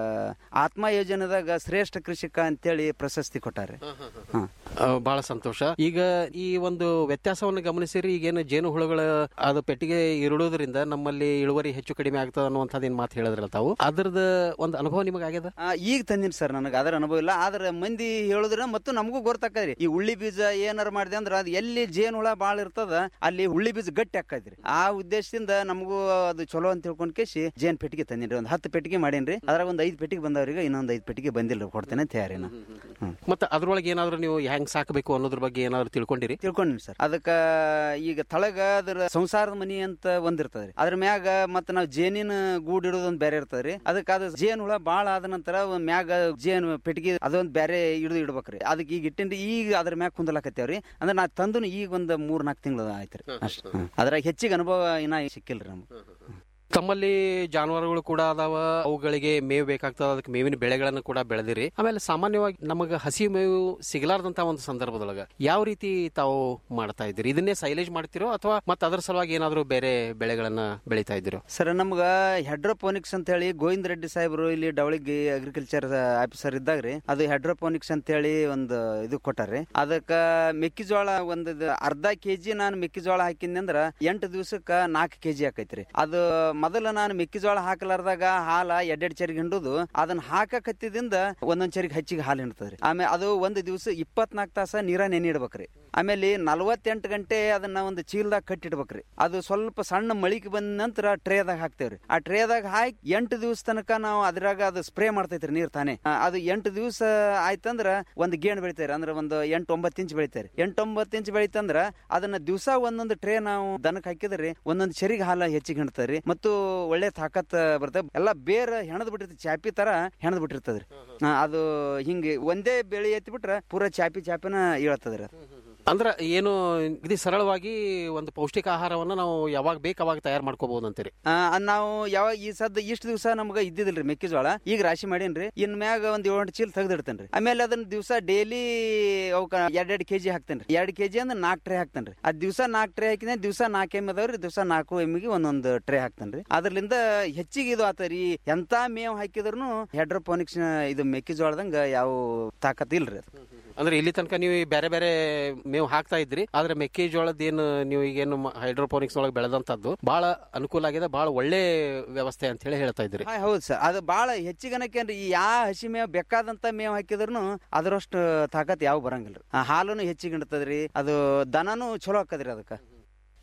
ಆತ್ಮ ಯೋಜನೆದಾಗ ಶ್ರೇಷ್ಠ ಕೃಷಿಕ ಅಂತೇಳಿ ಪ್ರಶಸ್ತಿ ಕೊಟ್ಟಾರೆ ಹಾ ಆ, ಬಹಳ ಸಂತೋಷ ಈಗ ಈ ಒಂದು ವ್ಯತ್ಯಾಸವನ್ನು ಗಮನಿಸಿರಿ ಈಗೇನು ಜೇನು ಹುಳುಗಳ ಅದು ಪೆಟ್ಟಿಗೆ ಇರುಳೋದ್ರಿಂದ ನಮ್ಮಲ್ಲಿ ಇಳುವರಿ ಹೆಚ್ಚು ಕಡಿಮೆ ಆಗ್ತದ ಅನ್ನುವಂಥದ್ದು ಏನ್ ಮಾತು ಹೇಳಿದ್ರಲ್ಲ ತಾವು ಅದ್ರದ ಒಂದು ಅನುಭವ ನಿಮಗೆ ಆಗ್ಯದ ಆ, ಈಗ ತಂದಿನಿ ಸರ್ ನನಗೆ ಅದರ ಅನುಭವ ಇಲ್ಲ ಆದ್ರೆ ಮಂದಿ ಹೇಳುದ್ರ ಮತ್ತು ನಮಗೂ ಗೊತ್ತಾಕದ್ರಿ ಈ ಉಳ್ಳಿ ಬೀಜ ಏನಾರ ಮಾಡಿದೆ ಅಂದ್ರೆ ಅದು ಎಲ್ಲಿ ಜೇನು ಹುಳ ಬಾಳ ಇರ್ತದ ಅಲ್ಲಿ ಉಳ್ಳಿ ಬೀಜ ಗಟ್ಟಿ ಹಾಕದ್ರಿ ಆ ಉದ್ದೇಶದಿಂದ ನಮಗೂ ಅದು ಚಲೋ ಅಂತ ತಿಳ್ಕೊಂಡ್ ಕೇಸಿ ಜೇನ್ ಪೆಟ್ಟಿಗೆ ತಂದಿನ್ರಿ ಒಂದ್ ಹತ್ತು ಪೆಟ್ಟಿಗೆ ಮಾಡೇನ್ರಿ ಅದ್ರಾಗ ಒಂದ್ ಐದ್ ಪೆಟ್ಟಿಗೆ ಬಂದವ್ರಿಗೆ ಇನ್ನೊಂದ್ ಐದ್ ಪೆಟ್ಟಿಗೆ ಬಂದಿಲ್ಲ ಕೊಡ್ತೇನೆ ತಯಾರಿ ನಾ ಮತ್ತೆ ಅದ್ರೊಳಗೆ ಏನಾದ್ರು ನೀವು ಹೆಂಗ್ ಸಾಕಬೇಕು ಅನ್ನೋದ್ರ ಬಗ್ಗೆ ಏನಾದ್ರು ತಿಳ್ಕೊಂಡಿರಿ ತಿಳ್ಕೊಂಡಿನಿ ಸರ್ ಅದಕ್ಕ ಈಗ ತಳಗ ಅದ್ರ ಸಂಸಾರದ ಮನಿ ಅಂತ ಒಂದಿರ್ತದ್ರಿ ಅದ್ರ ಮ್ಯಾಗ ಮತ್ತ ನಾವ್ ಜೇನಿನ ಗೂಡ್ ಇಡೋದು ಒಂದ್ ಬೇರೆ ಇರ್ತದ್ರಿ ಅದಕ್ಕ ಅದು ಜೇನ್ ಹುಳ ಬಾಳ ಆದ ನಂತರ ಒಂದ್ ಮ್ಯಾಗ ಜೇನ್ ಪೆಟ್ಟಿಗೆ ಅದೊಂದ್ ಬೇರೆ ಹಿಡಿದು ಇಡ್ಬೇಕ್ರಿ ಅದಕ್ಕೆ ಈಗ ಇಟ್ಟಿನ್ರಿ ಈಗ ಅದ್ರ ಮ್ಯಾಗ ಕುಂದಲಾಕತ್ತೇವ್ರಿ ಅಂದ್ರೆ ನಾ ತಂದು ಈಗ ಒಂದ್ ಮೂರ್ ನಾಲ್ಕು ತಿಂಗಳು ಆಯ್ತ್ರಿ ಅಷ್ಟ ಅದ್ರಾಗ ಹೆಚ್ಚಿಗೆ ಅನುಭವ ಇನ್ನ ಸಿಕ್ಕಿಲ್ರಿ ನಮ್ಗೆ ತಮ್ಮಲ್ಲಿ ಜಾನುವಾರುಗಳು ಕೂಡ ಅದಾವ ಅವುಗಳಿಗೆ ಮೇವು ಬೇಕಾಗ್ತದ ಅದಕ್ಕೆ ಮೇವಿನ ಬೆಳೆಗಳನ್ನು ಕೂಡ ಬೆಳೆದಿರಿ ಆಮೇಲೆ ಸಾಮಾನ್ಯವಾಗಿ ನಮಗ ಹಸಿ ಮೇವು ಸಿಗಲಾರ್ದಂತ ಒಂದು ಸಂದರ್ಭದೊಳಗ ಯಾವ ರೀತಿ ತಾವು ಮಾಡ್ತಾ ಇದ್ದೀರಿ ಇದನ್ನೇ ಸೈಲೇಜ್ ಮಾಡ್ತಿರೋ ಅಥವಾ ಮತ್ತೆ ಅದರ ಸಲುವಾಗಿ ಏನಾದ್ರು ಬೇರೆ ಬೆಳೆಗಳನ್ನ ಬೆಳಿತಾ ಇದ್ದೀರೋ ಸರ್ ನಮ್ಗ ಹೆಡ್ರೋಪೋನಿಕ್ಸ್ ಅಂತ ಹೇಳಿ ಗೋವಿಂದ ರೆಡ್ಡಿ ಸಾಹೇಬರು ಇಲ್ಲಿ ಡವಳಿಗೆ ಅಗ್ರಿಕಲ್ಚರ್ ಆಫೀಸರ್ ಇದ್ದಾಗ್ರಿ ಅದು ಹೆಡ್ರೋಪೋನಿಕ್ಸ್ ಅಂತ ಹೇಳಿ ಒಂದು ಇದು ಕೊಟ್ಟಾರ್ರಿ ಅದಕ್ಕ ಮೆಕ್ಕೆಜೋಳ ಒಂದ್ ಇದು ಅರ್ಧ ಕೆಜಿ ನಾನು ಮೆಕ್ಕೆಜೋಳ ಹಾಕಿದ್ನಿ ಅಂದ್ರ ಎಂಟು ದಿವಸಕ್ಕ ನಾಲ್ಕು ಕೆಜಿ ಆಕೈತ್ರಿ ಅದು ಮೊದಲ ನಾನು ಮೆಕ್ಕೆಜೋಳ ಹಾಕಲಾರ್ದಾಗ ಹಾಲ ಎರಡೆರಡು ಚರಿಗೆ ಹಿಂಡುದು ಅದನ್ನ ಹಾಕಕತ್ತಿದಿಂದ ಒಂದೊಂದ್ ಚರಿಗೆ ಹೆಚ್ಚಿಗೆ ಹಾಲು ಹಿಂಡ್ತದ್ರಿ ಆಮೇಲೆ ಅದು ಒಂದು ದಿವಸ ಇಪ್ಪತ್ನಾಲ್ಕು ತಾಸ ನೀರ ನೆನಿಡ್ಬೇಕ್ರಿ ಆಮೇಲೆ ನಲವತ್ತೆಂಟು ಗಂಟೆ ಅದನ್ನ ಒಂದು ಚೀಲದಾಗ ಕಟ್ಟಿಡ್ಬೇಕ್ರಿ ಅದು ಸ್ವಲ್ಪ ಸಣ್ಣ ಮಳಿಗೆ ಬಂದ ನಂತರ ಟ್ರೇದಾಗ ಹಾಕ್ತೇವ್ರಿ ಆ ಟ್ರೇದಾಗ ಹಾಕಿ ಎಂಟು ದಿವಸ ತನಕ ನಾವು ಅದ್ರಾಗ ಅದು ಸ್ಪ್ರೇ ಮಾಡ್ತೈತ್ರಿ ನೀರ್ ತಾನೇ ಆ, ಅದು ಎಂಟು ದಿವಸ ಆಯ್ತಂದ್ರ ಒಂದು ಗೇಣ್ ಬೆಳಿತಾರೆ ಅಂದ್ರೆ ಒಂದು ಎಂಟು ಒಂಬತ್ತು ಇಂಚ್ ಬೆಳಿತಾರೆ ಎಂಟು ಒಂಬತ್ತು ಇಂಚ್ ಬೆಳಿತಂದ್ರ ಅದನ್ನ ದಿವಸ ಒಂದೊಂದು ಟ್ರೇ ನಾವು ದನಕ್ಕೆ ಹಾಕಿದ್ರಿ ಒಂದೊಂದು ಚರಿಗೆ ಹಾಲ ಹೆಚ್ಚಿಗೆ ಹಿಂಡ್ತಾರ್ರಿ ಮತ್ತು ಒಳ್ಳೆ ತಾಕತ್ ಬರ್ತದೆ ಎಲ್ಲ ಬೇರೆ ಹೆಣದ್ ಬಿಟ್ಟಿರ್ತದೆ ಚಾಪಿ ತರ ಹೆಣದ್ ಬಿಟ್ಟಿರ್ತದ್ರಿ ಆ, ಅದು ಹಿಂಗೆ ಒಂದೇ ಬೆಳೆ ಎತ್ತಿ ಬಿಟ್ರ ಪೂರಾ ಚಾಪಿ ಚಾಪಿನ ಹೇಳ್ತದ್ರಿ ಅದು ಅಂದ್ರ ಏನು ಇದು ಸರಳವಾಗಿ ಒಂದು ಪೌಷ್ಟಿಕ ಆಹಾರವನ್ನ ನಾವು ಯಾವಾಗ ಬೇಕು ಅವಾಗ ತಯಾರು ಮಾಡ್ಕೋಬಹುದು ಅಂತೀರಿ ಆ, ಅದ್ ನಾವು ಯಾವಾಗ ಈ ಸದ್ದ ಇಷ್ಟು ದಿವಸ ನಮ್ಗ ಇದ್ದಿದಿಲ್ರಿ ಮೆಕ್ಕೆಜೋಳ ಈಗ ರಾಶಿ ಮಾಡೇನ್ರಿ ಇನ್ ಮ್ಯಾಗ ಒಂದ್ ಏಳೆಂಟು ಚೀಲ ತೆಗ್ದಿಡ್ತೇನ್ರಿ ಆಮೇಲೆ ಅದನ್ನ ದಿವಸ ಡೈಲಿ ಅವಕ್ಕ ಎರಡೆರಡು ಕೆಜಿ ಹಾಕ್ತೇನ್ರಿ ಎರಡ್ ಕೆಜಿ ಅಂದ್ರೆ ನಾಲ್ಕು ಟ್ರೇ ಹಾಕ್ತೇನ್ರಿ ಅದ್ ದಿವಸ ನಾಲ್ಕು ಟ್ರೇ ಹಾಕಿದ್ರೆ ದಿವಸ ನಾಲ್ಕು ಎಮ್ಮೆ ಅದಾವ್ರಿ ದಿವಸ ನಾಲ್ಕು ಎಮ್ಮಿಗೆ ಒಂದೊಂದು ಟ್ರೇ ಹಾಕ್ತೇನ್ರಿ ಅದ್ರಲಿಂದ ಹೆಚ್ಚಿಗೆ ಇದು ಆತರಿ ಎಂತ ಮೇವ್ ಹಾಕಿದ್ರು ಹೆಡ್ರೋಪೋನಿಕ್ಸ್ ಇದು ಮೆಕ್ಕೆಜೋಳದಂಗ ಯಾವ ತಾಕತ್ ಇಲ್ರಿ ಅದು ಅಂದ್ರೆ ಇಲ್ಲಿ ತನಕ ನೀವು ಈ ಬೇರೆ ಬೇರೆ ಮೇವು ಹಾಕ್ತಾ ಇದ್ರಿ ಆದ್ರೆ ಮೆಕ್ಕೆಜೋಳದ ಏನು ನೀವು ಈಗೇನು ಹೈಡ್ರೋಪೋನಿಕ್ಸ್ ಒಳಗೆ ಬೆಳೆದಂತದ್ದು ಬಹಳ ಅನುಕೂಲ ಆಗಿದೆ ಬಹಳ ಒಳ್ಳೆ ವ್ಯವಸ್ಥೆ ಅಂತ ಹೇಳಿ ಹೇಳ್ತಾ ಇದ್ರಿ ಹಾ, ಹೌದು ಸರ್ ಅದು ಬಾಳ ಹೆಚ್ಚಿಗನಕೇನ್ರಿ ಈ ಯಾ ಹಸಿ ಮೇವ್ ಬೇಕಾದಂತ ಮೇವ್ ಹಾಕಿದ್ರು ಅದರಷ್ಟು ತಾಕತ್ ಯಾವ ಬರಂಗಿಲ್ರಿ ಆ ಹಾಲುನು ಹೆಚ್ಚಿಗೆ ಹಿಂಡ್ತದ್ರಿ ಅದು ದನನು ಚಲೋ ಆಕದ್ರಿ ಅದಕ್ಕ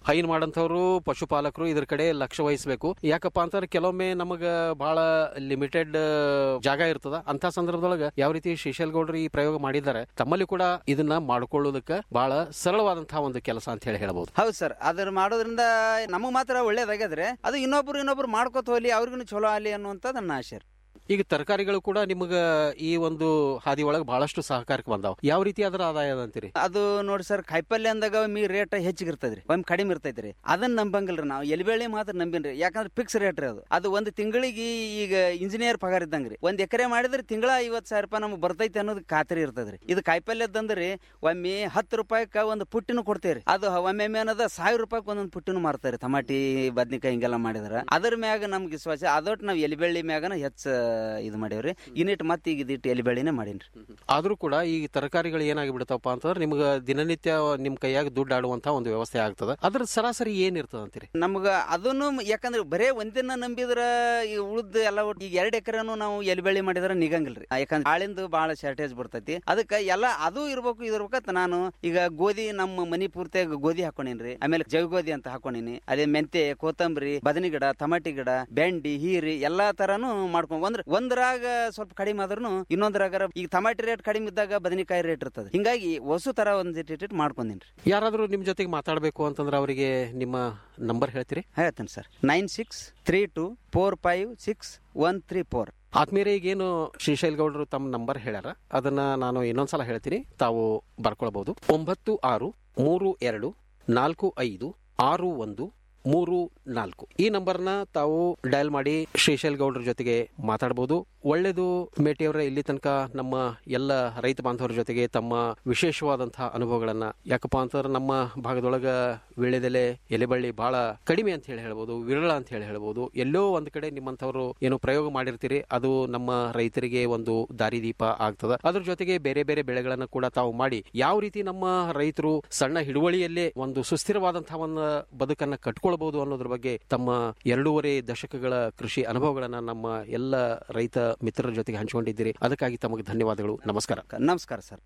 ಹೈನ್ ಮಾಡಂತವ್ರು ಪಶುಪಾಲಕರು ಇದ್ರ ಕಡೆ ಲಕ್ಷ್ಯ ವಹಿಸಬೇಕು ಯಾಕಪ್ಪ ಅಂತಂದ್ರೆ ಕೆಲವೊಮ್ಮೆ ನಮಗ ಬಹಳ ಲಿಮಿಟೆಡ್ ಜಾಗ ಇರ್ತದ ಅಂತ ಸಂದರ್ಭದೊಳಗ ಯಾವ ರೀತಿ ಶ್ರೀಶೈಲ್ ಗೌಡ್ರು ಈ ಪ್ರಯೋಗ ಮಾಡಿದ್ದಾರೆ ತಮ್ಮಲ್ಲಿ ಕೂಡ ಇದನ್ನ ಮಾಡ್ಕೊಳ್ಳೋದಕ್ಕೆ ಬಹಳ ಸರಳವಾದಂತಹ ಒಂದು ಕೆಲಸ ಅಂತ ಹೇಳಿ ಹೇಳಬಹುದು ಹೌದು ಸರ್ ಅದ್ರ ಮಾಡೋದ್ರಿಂದ ನಮಗೆ ಮಾತ್ರ ಒಳ್ಳೇದಾಗ್ಯದ್ರೆ ಅದು ಇನ್ನೊಬ್ರು ಇನ್ನೊಬ್ರು ಮಾಡ್ಕೋತ ಹೋಗ್ಲಿ ಅವ್ರಿಗೂ ಚಲೋ ಆಗಲಿ ಅನ್ನುವಂಥದ್ದು ನನ್ನ ಆಶೆ ರೀ. ಈಗ ತರಕಾರಿಗಳು ಕೂಡ ನಿಮಗ ಈ ಒಂದು ಹಾದಿ ಒಳಗೆ ಬಹಳಷ್ಟು ಸಹಕಾರಕ್ಕೆ ಬಂದಾವ ಯಾವ ರೀತಿ ಅದರ ಆದಾಯ ಅದ ಅಂತೀರಿ ಅದು ನೋಡಿ ಸರ್ ಕಾಯಿಪಲ್ಯ ಅಂದಾಗ ಒಮ್ಮೆ ರೇಟ್ ಹೆಚ್ಚಿಗೆ ಇರ್ತದ್ರಿ ಒಮ್ಮೆ ಕಡಿಮೆ ಇರ್ತೈತ್ರಿ ಅದನ್ನ ನಂಬಂಗಿಲ್ರಿ ನಾವು ಎಲಿಬೇಳೆ ಮಾತ್ರ ನಂಬಿನ್ರಿ ಯಾಕಂದ್ರೆ ಫಿಕ್ಸ್ ರೇಟ್ ರೀ ಅದು ಅದು ಒಂದು ತಿಂಗಳಿಗೆ ಈಗ ಇಂಜಿನಿಯರ್ ಪಗಾರ ಇದ್ದಂಗ್ರಿ ಒಂದ್ ಎಕರೆ ಮಾಡಿದ್ರೆ ತಿಂಗಳ ಐವತ್ ಸಾವಿರ ರೂಪಾಯಿ ನಮ್ಗೆ ಬರ್ತೈತಿ ಅನ್ನೋದು ಖಾತ್ರಿ ಇರ್ತದ್ರಿ ಇದು ಕಾಯಿಪಲ್ಯದಂದ್ರಿ ಒಮ್ಮೆ ಹತ್ತು ರೂಪಾಯಿಕ ಒಂದು ಪುಟ್ಟಿನೂ ಕೊಡ್ತೇವ್ರಿ ಅದು ಒಮ್ಮೆ ಏನದ ಸಾವಿರ ರೂಪಾಯಿ ಒಂದೊಂದು ಪುಟ್ಟಿನೂ ಮಾರ್ತಾರೆ ಟಮಾಟಿ ಬದ್ನಿಕಾಯಿ ಹಿಂಗೆಲ್ಲ ಮಾಡಿದ್ರ ಅದ್ರ ಮ್ಯಾಗ ನಮ್ಗೆ ವಿಶ್ವಾಸ ಅದೊಟ್ಟು ನಾವು ಎಲಿಬೆಳ್ಳಿ ಮ್ಯಾಗನ ಹೆಚ್ಚ ಇದು ಮಾಡೇವ್ರಿ ಇನ್ನಿಟ್ಟು ಮತ್ತೆ ಈಗ ಇದಿಟ್ಟು ಎಲಿಬೆಳ್ಳಿನೇ ಮಾಡೀನ್ರಿ ಆದ್ರೂ ಕೂಡ ಈ ತರಕಾರಿಗಳು ಏನಾಗಿ ಬಿಡ್ತಾವಪ್ಪ ಅಂತಂದ್ರೆ ನಿಮ್ಗೆ ದಿನನಿತ್ಯ ನಿಮ್ ಕೈಯಾಗ ದುಡ್ಡು ಆಡುವಂತ ಒಂದು ವ್ಯವಸ್ಥೆ ಆಗ್ತದ ಅದ್ರ ಸರಾಸರಿ ಏನ್ ಇರ್ತದ ಅಂತೀರಿ ನಮ್ಗ ಅದನ್ನು ಯಾಕಂದ್ರೆ ಬರೇ ಒಂದಿನ ನಂಬಿದ್ರ ಈ ಉಳ್ದ ಎಲ್ಲ ಒಟ್ಟು ಈಗ ಎರಡ್ ಎಕರೆನು ನಾವು ಎಲ್ಲಿ ಬೆಳೆ ಮಾಡಿದ್ರ ನಿಗಂಗಿಲ್ರಿ ಯಾಕಂದ್ರೆ ಆಳಿಂದ ಬಹಳ ಶಾರ್ಟೇಜ್ ಬರ್ತೈತಿ ಅದಕ್ಕೆ ಎಲ್ಲ ಅದು ಇರ್ಬೇಕು ಇದಿರ್ಬೇಕಂತ ನಾನು ಈಗ ಗೋಧಿ ನಮ್ಮ ಮನಿ ಪೂರ್ತಿಯಾಗ ಗೋಧಿ ಹಾಕೊಂಡಿನ್ರಿ ಆಮೇಲೆ ಜೈ ಗೋಧಿ ಅಂತ ಹಾಕೊಂಡಿನಿ ಅದೇ ಮೆಂತೆ ಕೊತ್ತಂಬರಿ ಬದನಿ ಗಿಡ ಟಮಾಟಿ ಗಿಡ ಬೆಂಡಿ ಹೀರಿ ಎಲ್ಲಾ ತರಾನು ಮಾಡ್ಕೊಂಡ್ ಒಂದ್ರ ಒಂದ್ರಾಗ ಸ್ವಲ್ಪ ಕಡಿಮೆ ಆದ್ರೂ ಇನ್ನೊಂದ್ರಾಗ ಈಗ ಟಮಾಟಿ ರೇಟ್ ಕಡಿಮೆ ಇದ್ದಾಗ ಬದನೆಕಾಯಿ ರೇಟ್ ಇರ್ತದೆ ಹಿಂಗಾಗಿ ಹೊಸು ತರ ಒಂದ್ ಇಟ್ಟಿಟ್ಟು ಮಾಡ್ಕೊಂಡಿನ್ರಿ ಯಾರಾದ್ರೂ ನಿಮ್ ಜೊತೆಗೆ ಮಾತಾಡ್ಬೇಕು ಅಂತಂದ್ರೆ ಅವರಿಗೆ ನಿಮ್ಮ ನಂಬರ್ ಹೇಳ್ತೀರಿ ಹೇಳ್ತೇನೆ sir nine six three two four five six one three four ಆತ್ಮೀಯರೇ ಈಗೇನು ಶ್ರೀಶೈಲ್ ಗೌಡರು ತಮ್ಮ ನಂಬರ್ ಹೇಳ್ಯಾರ ಅದನ್ನ ನಾನು ಇನ್ನೊಂದ್ಸಲ ಹೇಳ್ತೀನಿ ತಾವು ಬರ್ಕೊಳ್ಬಹುದು ಒಂಬತ್ತು ಆರು ಮೂರು ಎರಡು ನಾಲ್ಕು ಐದು ಆರು ಒಂದು ಮೂರು ನಾಲ್ಕು ಈ ನಂಬರ್ನ ತಾವು ಡಯಲ್ ಮಾಡಿ ಶ್ರೀಶೈಲ್ ಗೌಡ್ರ ಜೊತೆಗೆ ಮಾತಾಡಬಹುದು ಒಳ್ಳೇದು ಮೇಟಿಯವರ ಇಲ್ಲಿ ತನಕ ನಮ್ಮ ಎಲ್ಲ ರೈತ ಬಾಂಧವರ ಜೊತೆಗೆ ತಮ್ಮ ವಿಶೇಷವಾದಂತಹ ಅನುಭವಗಳನ್ನ ಯಾಕಪ್ಪ ಅಂತಂದ್ರೆ ನಮ್ಮ ಭಾಗದೊಳಗ ವೀಳ್ಯದೆಲೆ ಎಲೆಬಳ್ಳಿ ಬಹಳ ಕಡಿಮೆ ಅಂತ ಹೇಳಿ ಹೇಳ್ಬೋದು ವಿರಳ ಅಂತ ಹೇಳಿ ಹೇಳ್ಬೋದು ಎಲ್ಲೋ ಒಂದ್ ಕಡೆ ನಿಮ್ಮಂಥವ್ರು ಏನು ಪ್ರಯೋಗ ಮಾಡಿರ್ತೀರಿ ಅದು ನಮ್ಮ ರೈತರಿಗೆ ಒಂದು ದಾರಿದೀಪ ಆಗ್ತದ ಅದ್ರ ಜೊತೆಗೆ ಬೇರೆ ಬೇರೆ ಬೆಳೆಗಳನ್ನ ಕೂಡ ತಾವು ಮಾಡಿ ಯಾವ ರೀತಿ ನಮ್ಮ ರೈತರು ಸಣ್ಣ ಹಿಡುವಳಿಯಲ್ಲೇ ಒಂದು ಸುಸ್ಥಿರವಾದಂತಹ ಒಂದು ಬದುಕನ್ನ ಕಟ್ಕೊಳ್ಬಹುದು ಅನ್ನೋದ್ರ ಬಗ್ಗೆ ತಮ್ಮ ಎರಡೂವರೆ ದಶಕಗಳ ಕೃಷಿ ಅನುಭವಗಳನ್ನ ನಮ್ಮ ಎಲ್ಲ ರೈತ ಮಿತ್ರರ ಜೊತೆಗೆ ಹಂಚಿಕೊಂಡಿದ್ದೀರಿ ಅದಕ್ಕಾಗಿ ತಮಗೆ ಧನ್ಯವಾದಗಳು ನಮಸ್ಕಾರ ನಮಸ್ಕಾರ ಸರ್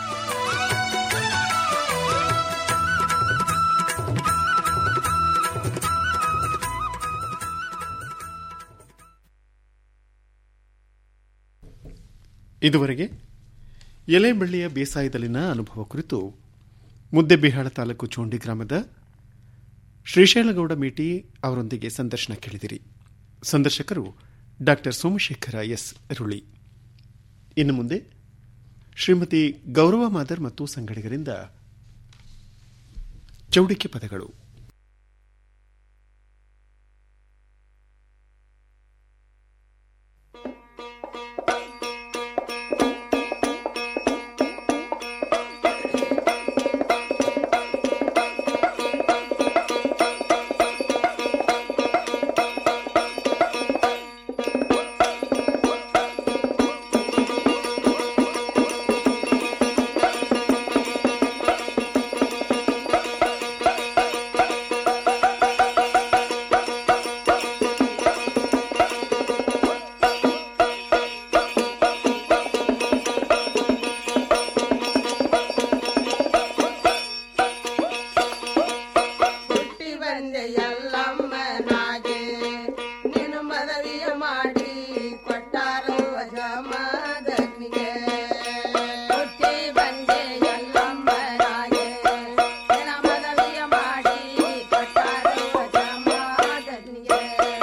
ಇದುವರೆಗೆ ಎಲೆಬಳ್ಳಿಯ ಬೇಸಾಯದಲ್ಲಿನ ಅನುಭವ ಕುರಿತು ಮುದ್ದೆಬಿಹಾಳ ತಾಲೂಕು ಚೋಂಡಿ ಗ್ರಾಮದ ಶ್ರೀಶೈಲಗೌಡ ಮೇಟಿ ಅವರೊಂದಿಗೆ ಸಂದರ್ಶನ ಕೇಳಿದಿರಿ ಸಂದರ್ಶಕರು ಡಾಕ್ಟರ್ ಸೋಮಶೇಖರ ಎಸ್ ರುಳಿ ಇನ್ನು ಮುಂದೆ ಶ್ರೀಮತಿ ಗೌರವ ಮಾದರ್ ಮತ್ತು ಸಂಗಡಿಗರಿಂದ ಚೌಡಿಕೆ ಪದಗಳು ಹುಟ್ಟಿ ಬಂದೆ ಎಲ್ಲಮ್ಮನಾಗೆ ನೀನು ಮನವಿಯ ಮಾಡಿ ಕೊಟ್ಟಾರು ಜಮದಗ್ನಿಗೆ ಹುಟ್ಟಿ ಬಂದೆ ಎಲ್ಲಮ್ಮನಾಗೆ ನಿನ್ನ ಮನವಿಯ ಮಾಡಿ ಕೊಟ್ಟಾರು ಜಮದಗ್ನಿಗೆ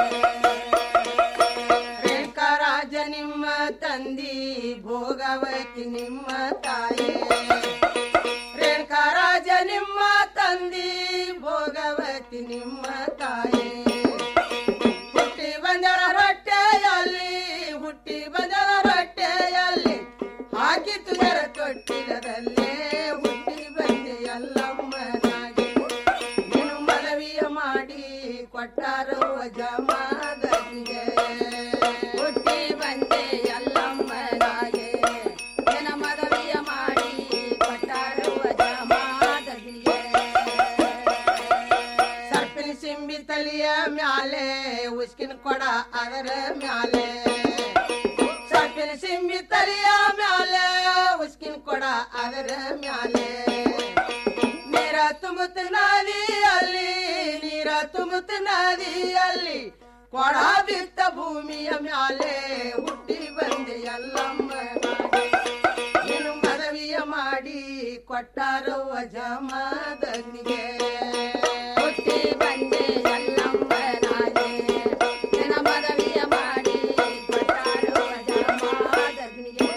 ರೇಖಾರಾಜ ನಿಮ್ಮ ತಂದಿ ಭೋಗವತಿ ನಿಮ್ಮ ತಾಯಿ ರೇಣುಕರಾಜ ನಿಮ್ಮ ತಂದಿ ಭೋಗವತಿ ನಿಮ್ಮ ತಾಯಿ ಹುಟ್ಟಿ ಬಂದರ ರೊಟ್ಟೆಯಲ್ಲಿ ಹುಟ್ಟಿ ಬಂದರ ರೊಟ್ಟೆಯಲ್ಲಿ ಹಾಕಿ ತುದರ ತೊಟ್ಟಿಲದಲ್ಲೇ ಹುಟ್ಟಿ ಬಂದೆ ಎಲ್ಲಮ್ಮನಾಗಿ ನೀನು ಮನವಿಯ ಮಾಡಿ ಕೊಟ್ಟಾರು ಜಮಾದನಿಗೆ ಹುಟ್ಟಿ ಬಂದೆ ಎಲ್ಲಮ್ಮನಾಗೆ ನಿನ್ನ ಮನವಿಯ ಮಾಡಿ ಕೊಟ್ಟಾರು ಜಮಾದನಿಗೆ ಸರ್ಪಿನ ಸಿಂಬಿ ತಲಿಯ ಮ್ಯಾಲೆ ಉಸ್ಕಿನ ಕೊಡ ಅದರ ಮ್ಯಾಲೆ ಸರ್ಪಿನ ಸಿಂಬಿ ತಲಿಯ ಮ್ಯಾಲೆ ಉಸ್ಕಿನ ಕೊಡ ಅದರ ಮ್ಯಾಲೆ ನೀರ ತುಂಬುತ್ತ ನದಿಯಲ್ಲಿ ನದಿಯಲ್ಲಿ ಕೊಡ ಬಿತ್ತ ಭೂಮಿಯ ಮ್ಯಾಲೆ ಹುಟ್ಟಿ ಬಂದೆ ಎಲ್ಲಮ್ಮ ನೀನು ಮನವಿಯ ಮಾಡಿ ಕೊಟ್ಟಾರವ್ವ ಜಮಾದನಿಗೆ ಹುಟ್ಟಿ ಬಂದೆ ಎಲ್ಲಮ್ಮ ನಾನೇ ನಿನ್ನ ಮನವಿಯ ಮಾಡಿ ಕೊಟ್ಟಾರವ್ವ ಜಮಾದನಿಗೆ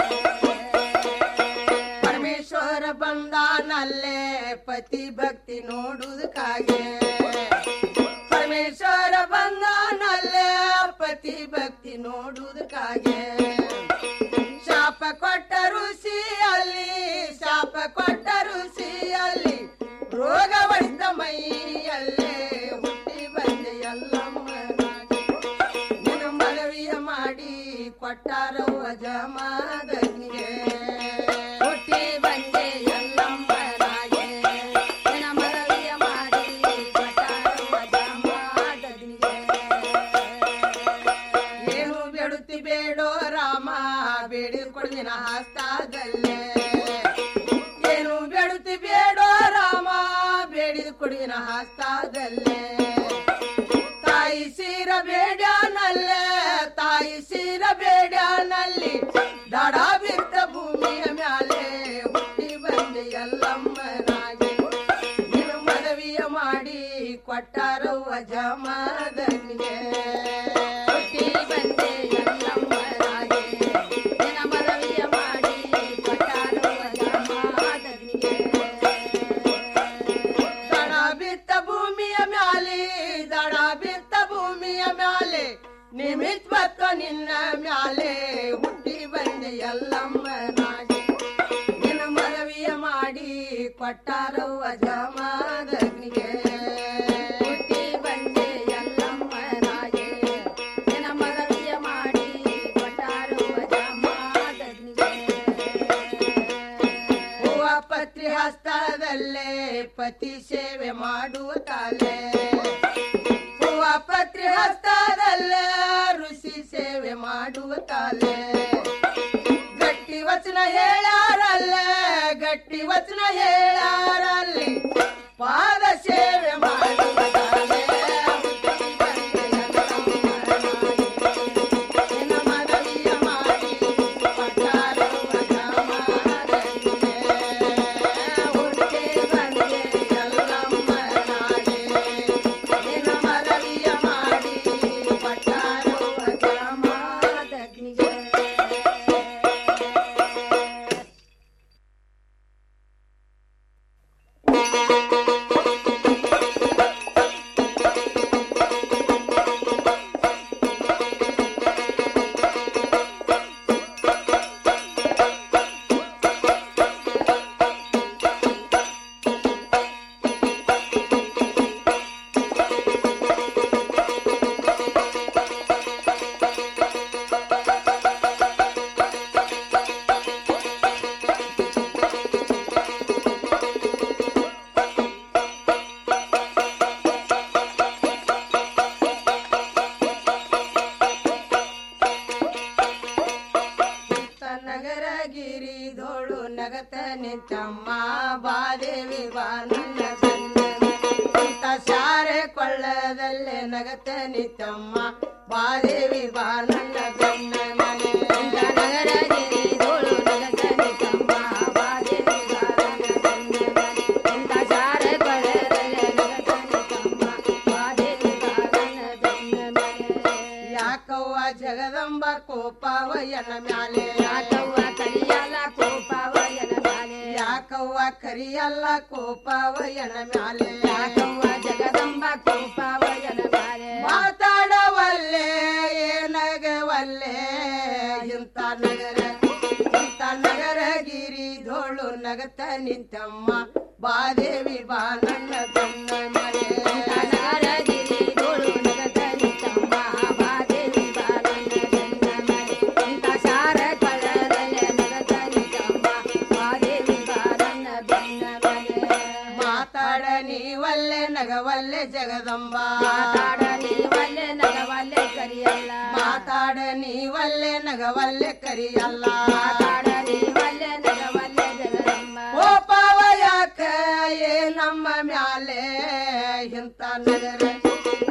ಪರಮೇಶ್ವರ ಬಂದಾನಲ್ಲೇ ಪತಿ ಭಕ್ತಿ ನೋಡುವುದಕ್ಕಾಗೆ ಪರಮೇಶ್ವರ ಬಂದಾನಲ್ಲೇ ಪತಿ ಭಕ್ತಿ ನೋಡುವುದಕ್ಕಾಗೆ ಶಾಪ ಕೊಟ್ಟ ಋಷಿಯಲ್ಲಿ ಶಾಪ ಕೊಟ್ಟ ಋಷಿಯಲ್ಲಿ ರೋಗ ಹೊಡೆದ ಮೈಯಲ್ಲೇ ಹುಟ್ಟಿ ಬಂದೆ ಎಲ್ಲಮ್ಮ ನಿನ್ನ ಮನವಿಯ ಮಾಡಿ ಕೊಟ್ಟಾರವ್ವ ಜಮಾದನಿಗೆ ಹುಟ್ಟಿ ಬಂದೆ ಎಲ್ಲಮ್ಮನಾಗೆ ನಿನ್ನ ಮನವಿಯ ಮಾಡಿ ಕೊಟ್ಟಾರವ್ವ ಜಮಾದನಿಗೆ ಏನು ಬೇಡುತ್ತಿ ಬೇಡೋ ರಾಮ ಬೇಡಿ ಕೊಡ್ದಿನ ಹಸ್ತಾದಲ್ಲೇ ಏನು ಬೇಡುತ್ತಿ ಬೇಡೋ ರಾಮ ಬೇಡಿ ಕೊಡಿನ ಹಸ್ತಾದಲ್ಲೇ ತಾಯಿ ಸೀರ ಬೇಡ್ಯಾನಲ್ಲೇ ತಾಯಿ ಸೀರ ಬೇಡ್ಯಾನಲ್ಲಿ ದಡ ಬಿದ್ದ ಭೂಮಿಯ ಮ್ಯಾಲೆ ಹುಟ್ಟಿ ಬಂದೆ ಎಲ್ಲಮ್ಮನಾಗಿ ನೀನು ಮನವಿಯ ಮಾಡಿ ಕೊಟ್ಟಾರವ್ವ ಜಮಾದನಿಗೆ ಹುಟ್ಟಿ ಬಂದೆ ಎಲ್ಲಮ್ಮನಾಗಿ ನಿನ್ನ ಮನವಿಯ ಮಾಡಿ ಕೊಟ್ಟಾರವ್ವ ಜಮಾದನಿಗೆ ದಡ ಬಿತ್ತ ಭೂಮಿಯ ಮ್ಯಾಲೆ ದಡ ಬಿತ್ತ ಭೂಮಿಯ ಮ್ಯಾಲೆ ನಿಮಿತ್ವತ್ವ ನಿನ್ನ ಮ್ಯಾಲೆ ಹುಟ್ಟಿ ಬಂದೆ ಎಲ್ಲಮ್ಮನಾಗಿ ನಿನ್ನ ಮನವಿಯ ಮಾಡಿ ಕೊಟ್ಟಾರವ್ವ ಜಮಾದನಿಗೆ ಹುಟ್ಟಿ ಬಂದೆ ಎಲ್ಲಮ್ಮನಾಗಿ ನಿನ್ನ ಮನವಿಯ ಮಾಡಿ ಕೊಟ್ಟಾರವ್ವ ಜಮಾದನಿಗೆ ಹೂವ ಪತ್ರಿ ಹಸ್ತದಲ್ಲೇ ಪತಿ ಸೇವೆ ಮಾಡುವ ಕಾಲೇ ಹೂವ ಪತ್ರಿ ಹಸ್ತದಲ್ಲೇ ಋಷಿ ಸೇವೆ ಮಾಡುವ ಕಾಲೇ ಗಟ್ಟಿ ವಚನ ಹೇಳಾರಲ್ಲೇ ಗಟ್ಟಿ ವಚನ ಹೇಳಾರಲ್ಲಿ ಪಾದ ಸೇವೆ ಮಾಡುವ ಕಾಲೇ ನಿನ್ನ ಮನವಿಯ ಮಾಡಿ ಕೊಟ್ಟಾರವ್ವ ಜಮಾದನಿಗೆ. ಹುಟ್ಟಿ ಬಂದೆ ಎಲ್ಲಮ್ಮನಾಗೆ. ನಿನ್ನ ಮನವಿಯ ಮಾಡಿ ಕೊಟ್ಟಾರವ್ವ ಜಮಾದನಿಗೆ. ನಗರ ಗಿರಿದೋಳು ನಗತ ನಿಂತಮ್ಮ ಬಾದೇವಿ ಬಾ ನನ್ನ ಇಂತ ಶಾರೆ ಕೊಳ್ಳದಲ್ಲೇ ನಗತ ನಿಂತಮ್ಮ ಬಾದೇವಿ ಬಾ ನನ್ನ ಗಣ್ಣ ಮನೆ ಇಂತ ನಗರ ಗಿರಿದೋಳು ನಗತ ನಿಂತಮ್ಮ ಬಾದೇವಿ ಬಾ ನನ್ನ ಗಣ್ಣ ಮನೆ ಇಂತ ಶಾರೆ ಕೊಳ್ಳದಲ್ಲೇ ನಗತ ನಿಂತಮ್ಮ ಬಾದೇವಿ ಬಾ ನನ್ನ ಗಣ್ಣ ಮನೆ ಯಾಕವ್ವ ಜಗದಂಬ ಕೋಪವಯನ ಮ್ಯಾಲೆ ಯಾಕವ್ವ ಕರಿಯಲ್ಲ ಕೋಪವಯನ ಮ್ಯಾಲೆ ಯಾಕವ್ವ ಕರಿಯಲ್ಲ ಕೋಪವಯನ ಮ್ಯಾಲೆ ಯಾಕವ್ವ ಜಗದಂಬ ಕೋಪವಯನ ಮ್ಯಾಲೆ ಮಾತಾಡವಲ್ಲೆ ಏನಗವಲ್ಲೆ ಇಂಥ ನಗರ ಇಂಥ ನಗರ ಗಿರಿ ಧೋಳು ನಗತ ನಿಂತಮ್ಮ ಬಾದೇವಿ ಬಾ ನನ್ನ ಗಣ್ಣ ಮನೆ ನಗರ ಗಿರಿ ಧೋಳು ನಗತ ನಿಂತಮ್ಮ ಬಾದೇವಿ ಬಾ ನನ್ನ ಗಣ್ಣ ಮನೆ ಇಂಥ ಸಾರ ಕಳರಲೆ ನಗತ ನಿಂತಮ್ಮ ಬಾದೇವಿ ಬಾ ನನ್ನ ಗಣ್ಣ ಮನೆ ಮಾತಾಡ ನೀವಲ್ಲೆ ನಗವಲ್ಲೆ ಜಗದಂಬ ಮಾತಾಡ ನೀವಲ್ಲೆ ನಗವಲ್ಲೆ ಕರಿಯಲ್ಲ ಮಾತಾಡ ನೀವಲ್ಲೆ ನಗವಲ್ಲೆ ಕರಿಯಲ್ಲ ಮಾತಾಡ ನೀವಲ್ಲೆ ನಗವಲ್ಲೆ ಜಗದಂಬ ಓ ಪಾವ ಯಾಕ ಏ ನಮ್ಮ ಮ್ಯಾಲೆ ಇಂಥ ನಗರ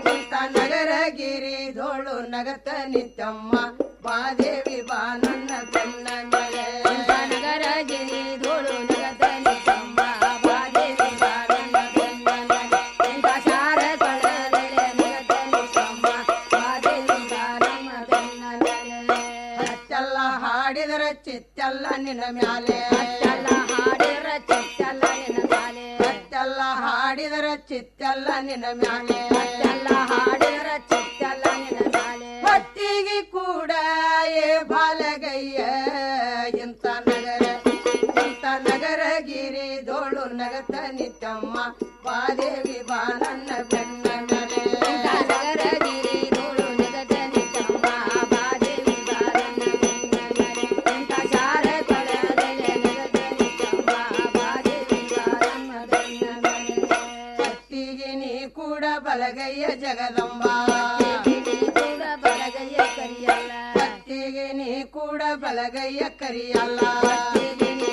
ನಗತ ನಿತ್ಯಮ್ಮ ಬಾದೇವಿ ಬಾ ನನ್ನ ಬೆನ್ನ ಮೇಲೆ ನಗರ ಗಿರಿ ಧೂಳು ನಗತ ನಿತ್ಯಮ್ಮ ಬಾದೇವಿ ಬಾ ನನ್ನ ಬೆನ್ನ ಮೇಲೆ ಎಂತ ಶಾರ ಕೊಳದಲೆ ನಗತ ನಿತ್ಯಮ್ಮ ಬಾದೇವಿ ಬಾ ನಮ್ಮ ಬೆನ್ನ ಮೇಲೆ ಅಚ್ಚಲ್ಲ ಹಾಡಿದರ ಚಿತ್ತಲ್ಲ ನಿನ್ನ ಮ್ಯಾಲೆ ಅಚ್ಚಲ್ಲ ಹಾಡಿದರ ಚಿತ್ತಲ್ಲ ನಿನ್ನ ಮ್ಯಾಲೆ ಅಚ್ಚಲ್ಲ ಹಾಡಿದರ ಚಿತ್ತಲ್ಲ ನಿನ್ನ ಮ್ಯಾಲೆ ಅಚ್ಚಲ್ಲ ಹಾಡಿದರ ಚಿತ್ತಲ್ಲ ನಿನ್ನ ಮ್ಯಾಲೆ ಹೊತ್ತಿಗೆ ಕೂಡ ಏ ಬಾಲಗಯ್ಯ ಇಂಥ ನಗರ ಇಂಥ ನಗರ ಗಿರಿ ಧೋಳು ನಗತ ನಿತ್ಯಮ್ಮ ಬಾದೇವಿ ಬಾ ನನ್ನ ಬೆನ್ನ ಮೇಲೆ ನಗರ ಗಿರಿ ಧೋಳು ನಗತ ನಿತ್ಯಮ್ಮ ಬಾದೇವಿ ಬಾ ನನ್ನ ಬೆನ್ನ ಮೇಲೆ ಇಂಥ ಶಾರ ಕೊಳದಲೆ ನಗತ ನಿತ್ಯಮ್ಮ ಬಾದೇವಿ ಬಾ ನನ್ನ ಬೆನ್ನ ಮೇಲೆ ಭಕ್ತಿಗೆ ನೀ ಕೂಡ ಬಲಗಯ್ಯ ಜಗದಂಬ ಕೂಡ ಬಲಗಯ್ಯ ಕರಿಯಲ್ಲ ಭಕ್ತಿಗೆ ನೀ ಕೂಡ ಬಲಗಯ್ಯ ಕರಿಯಲ್ಲ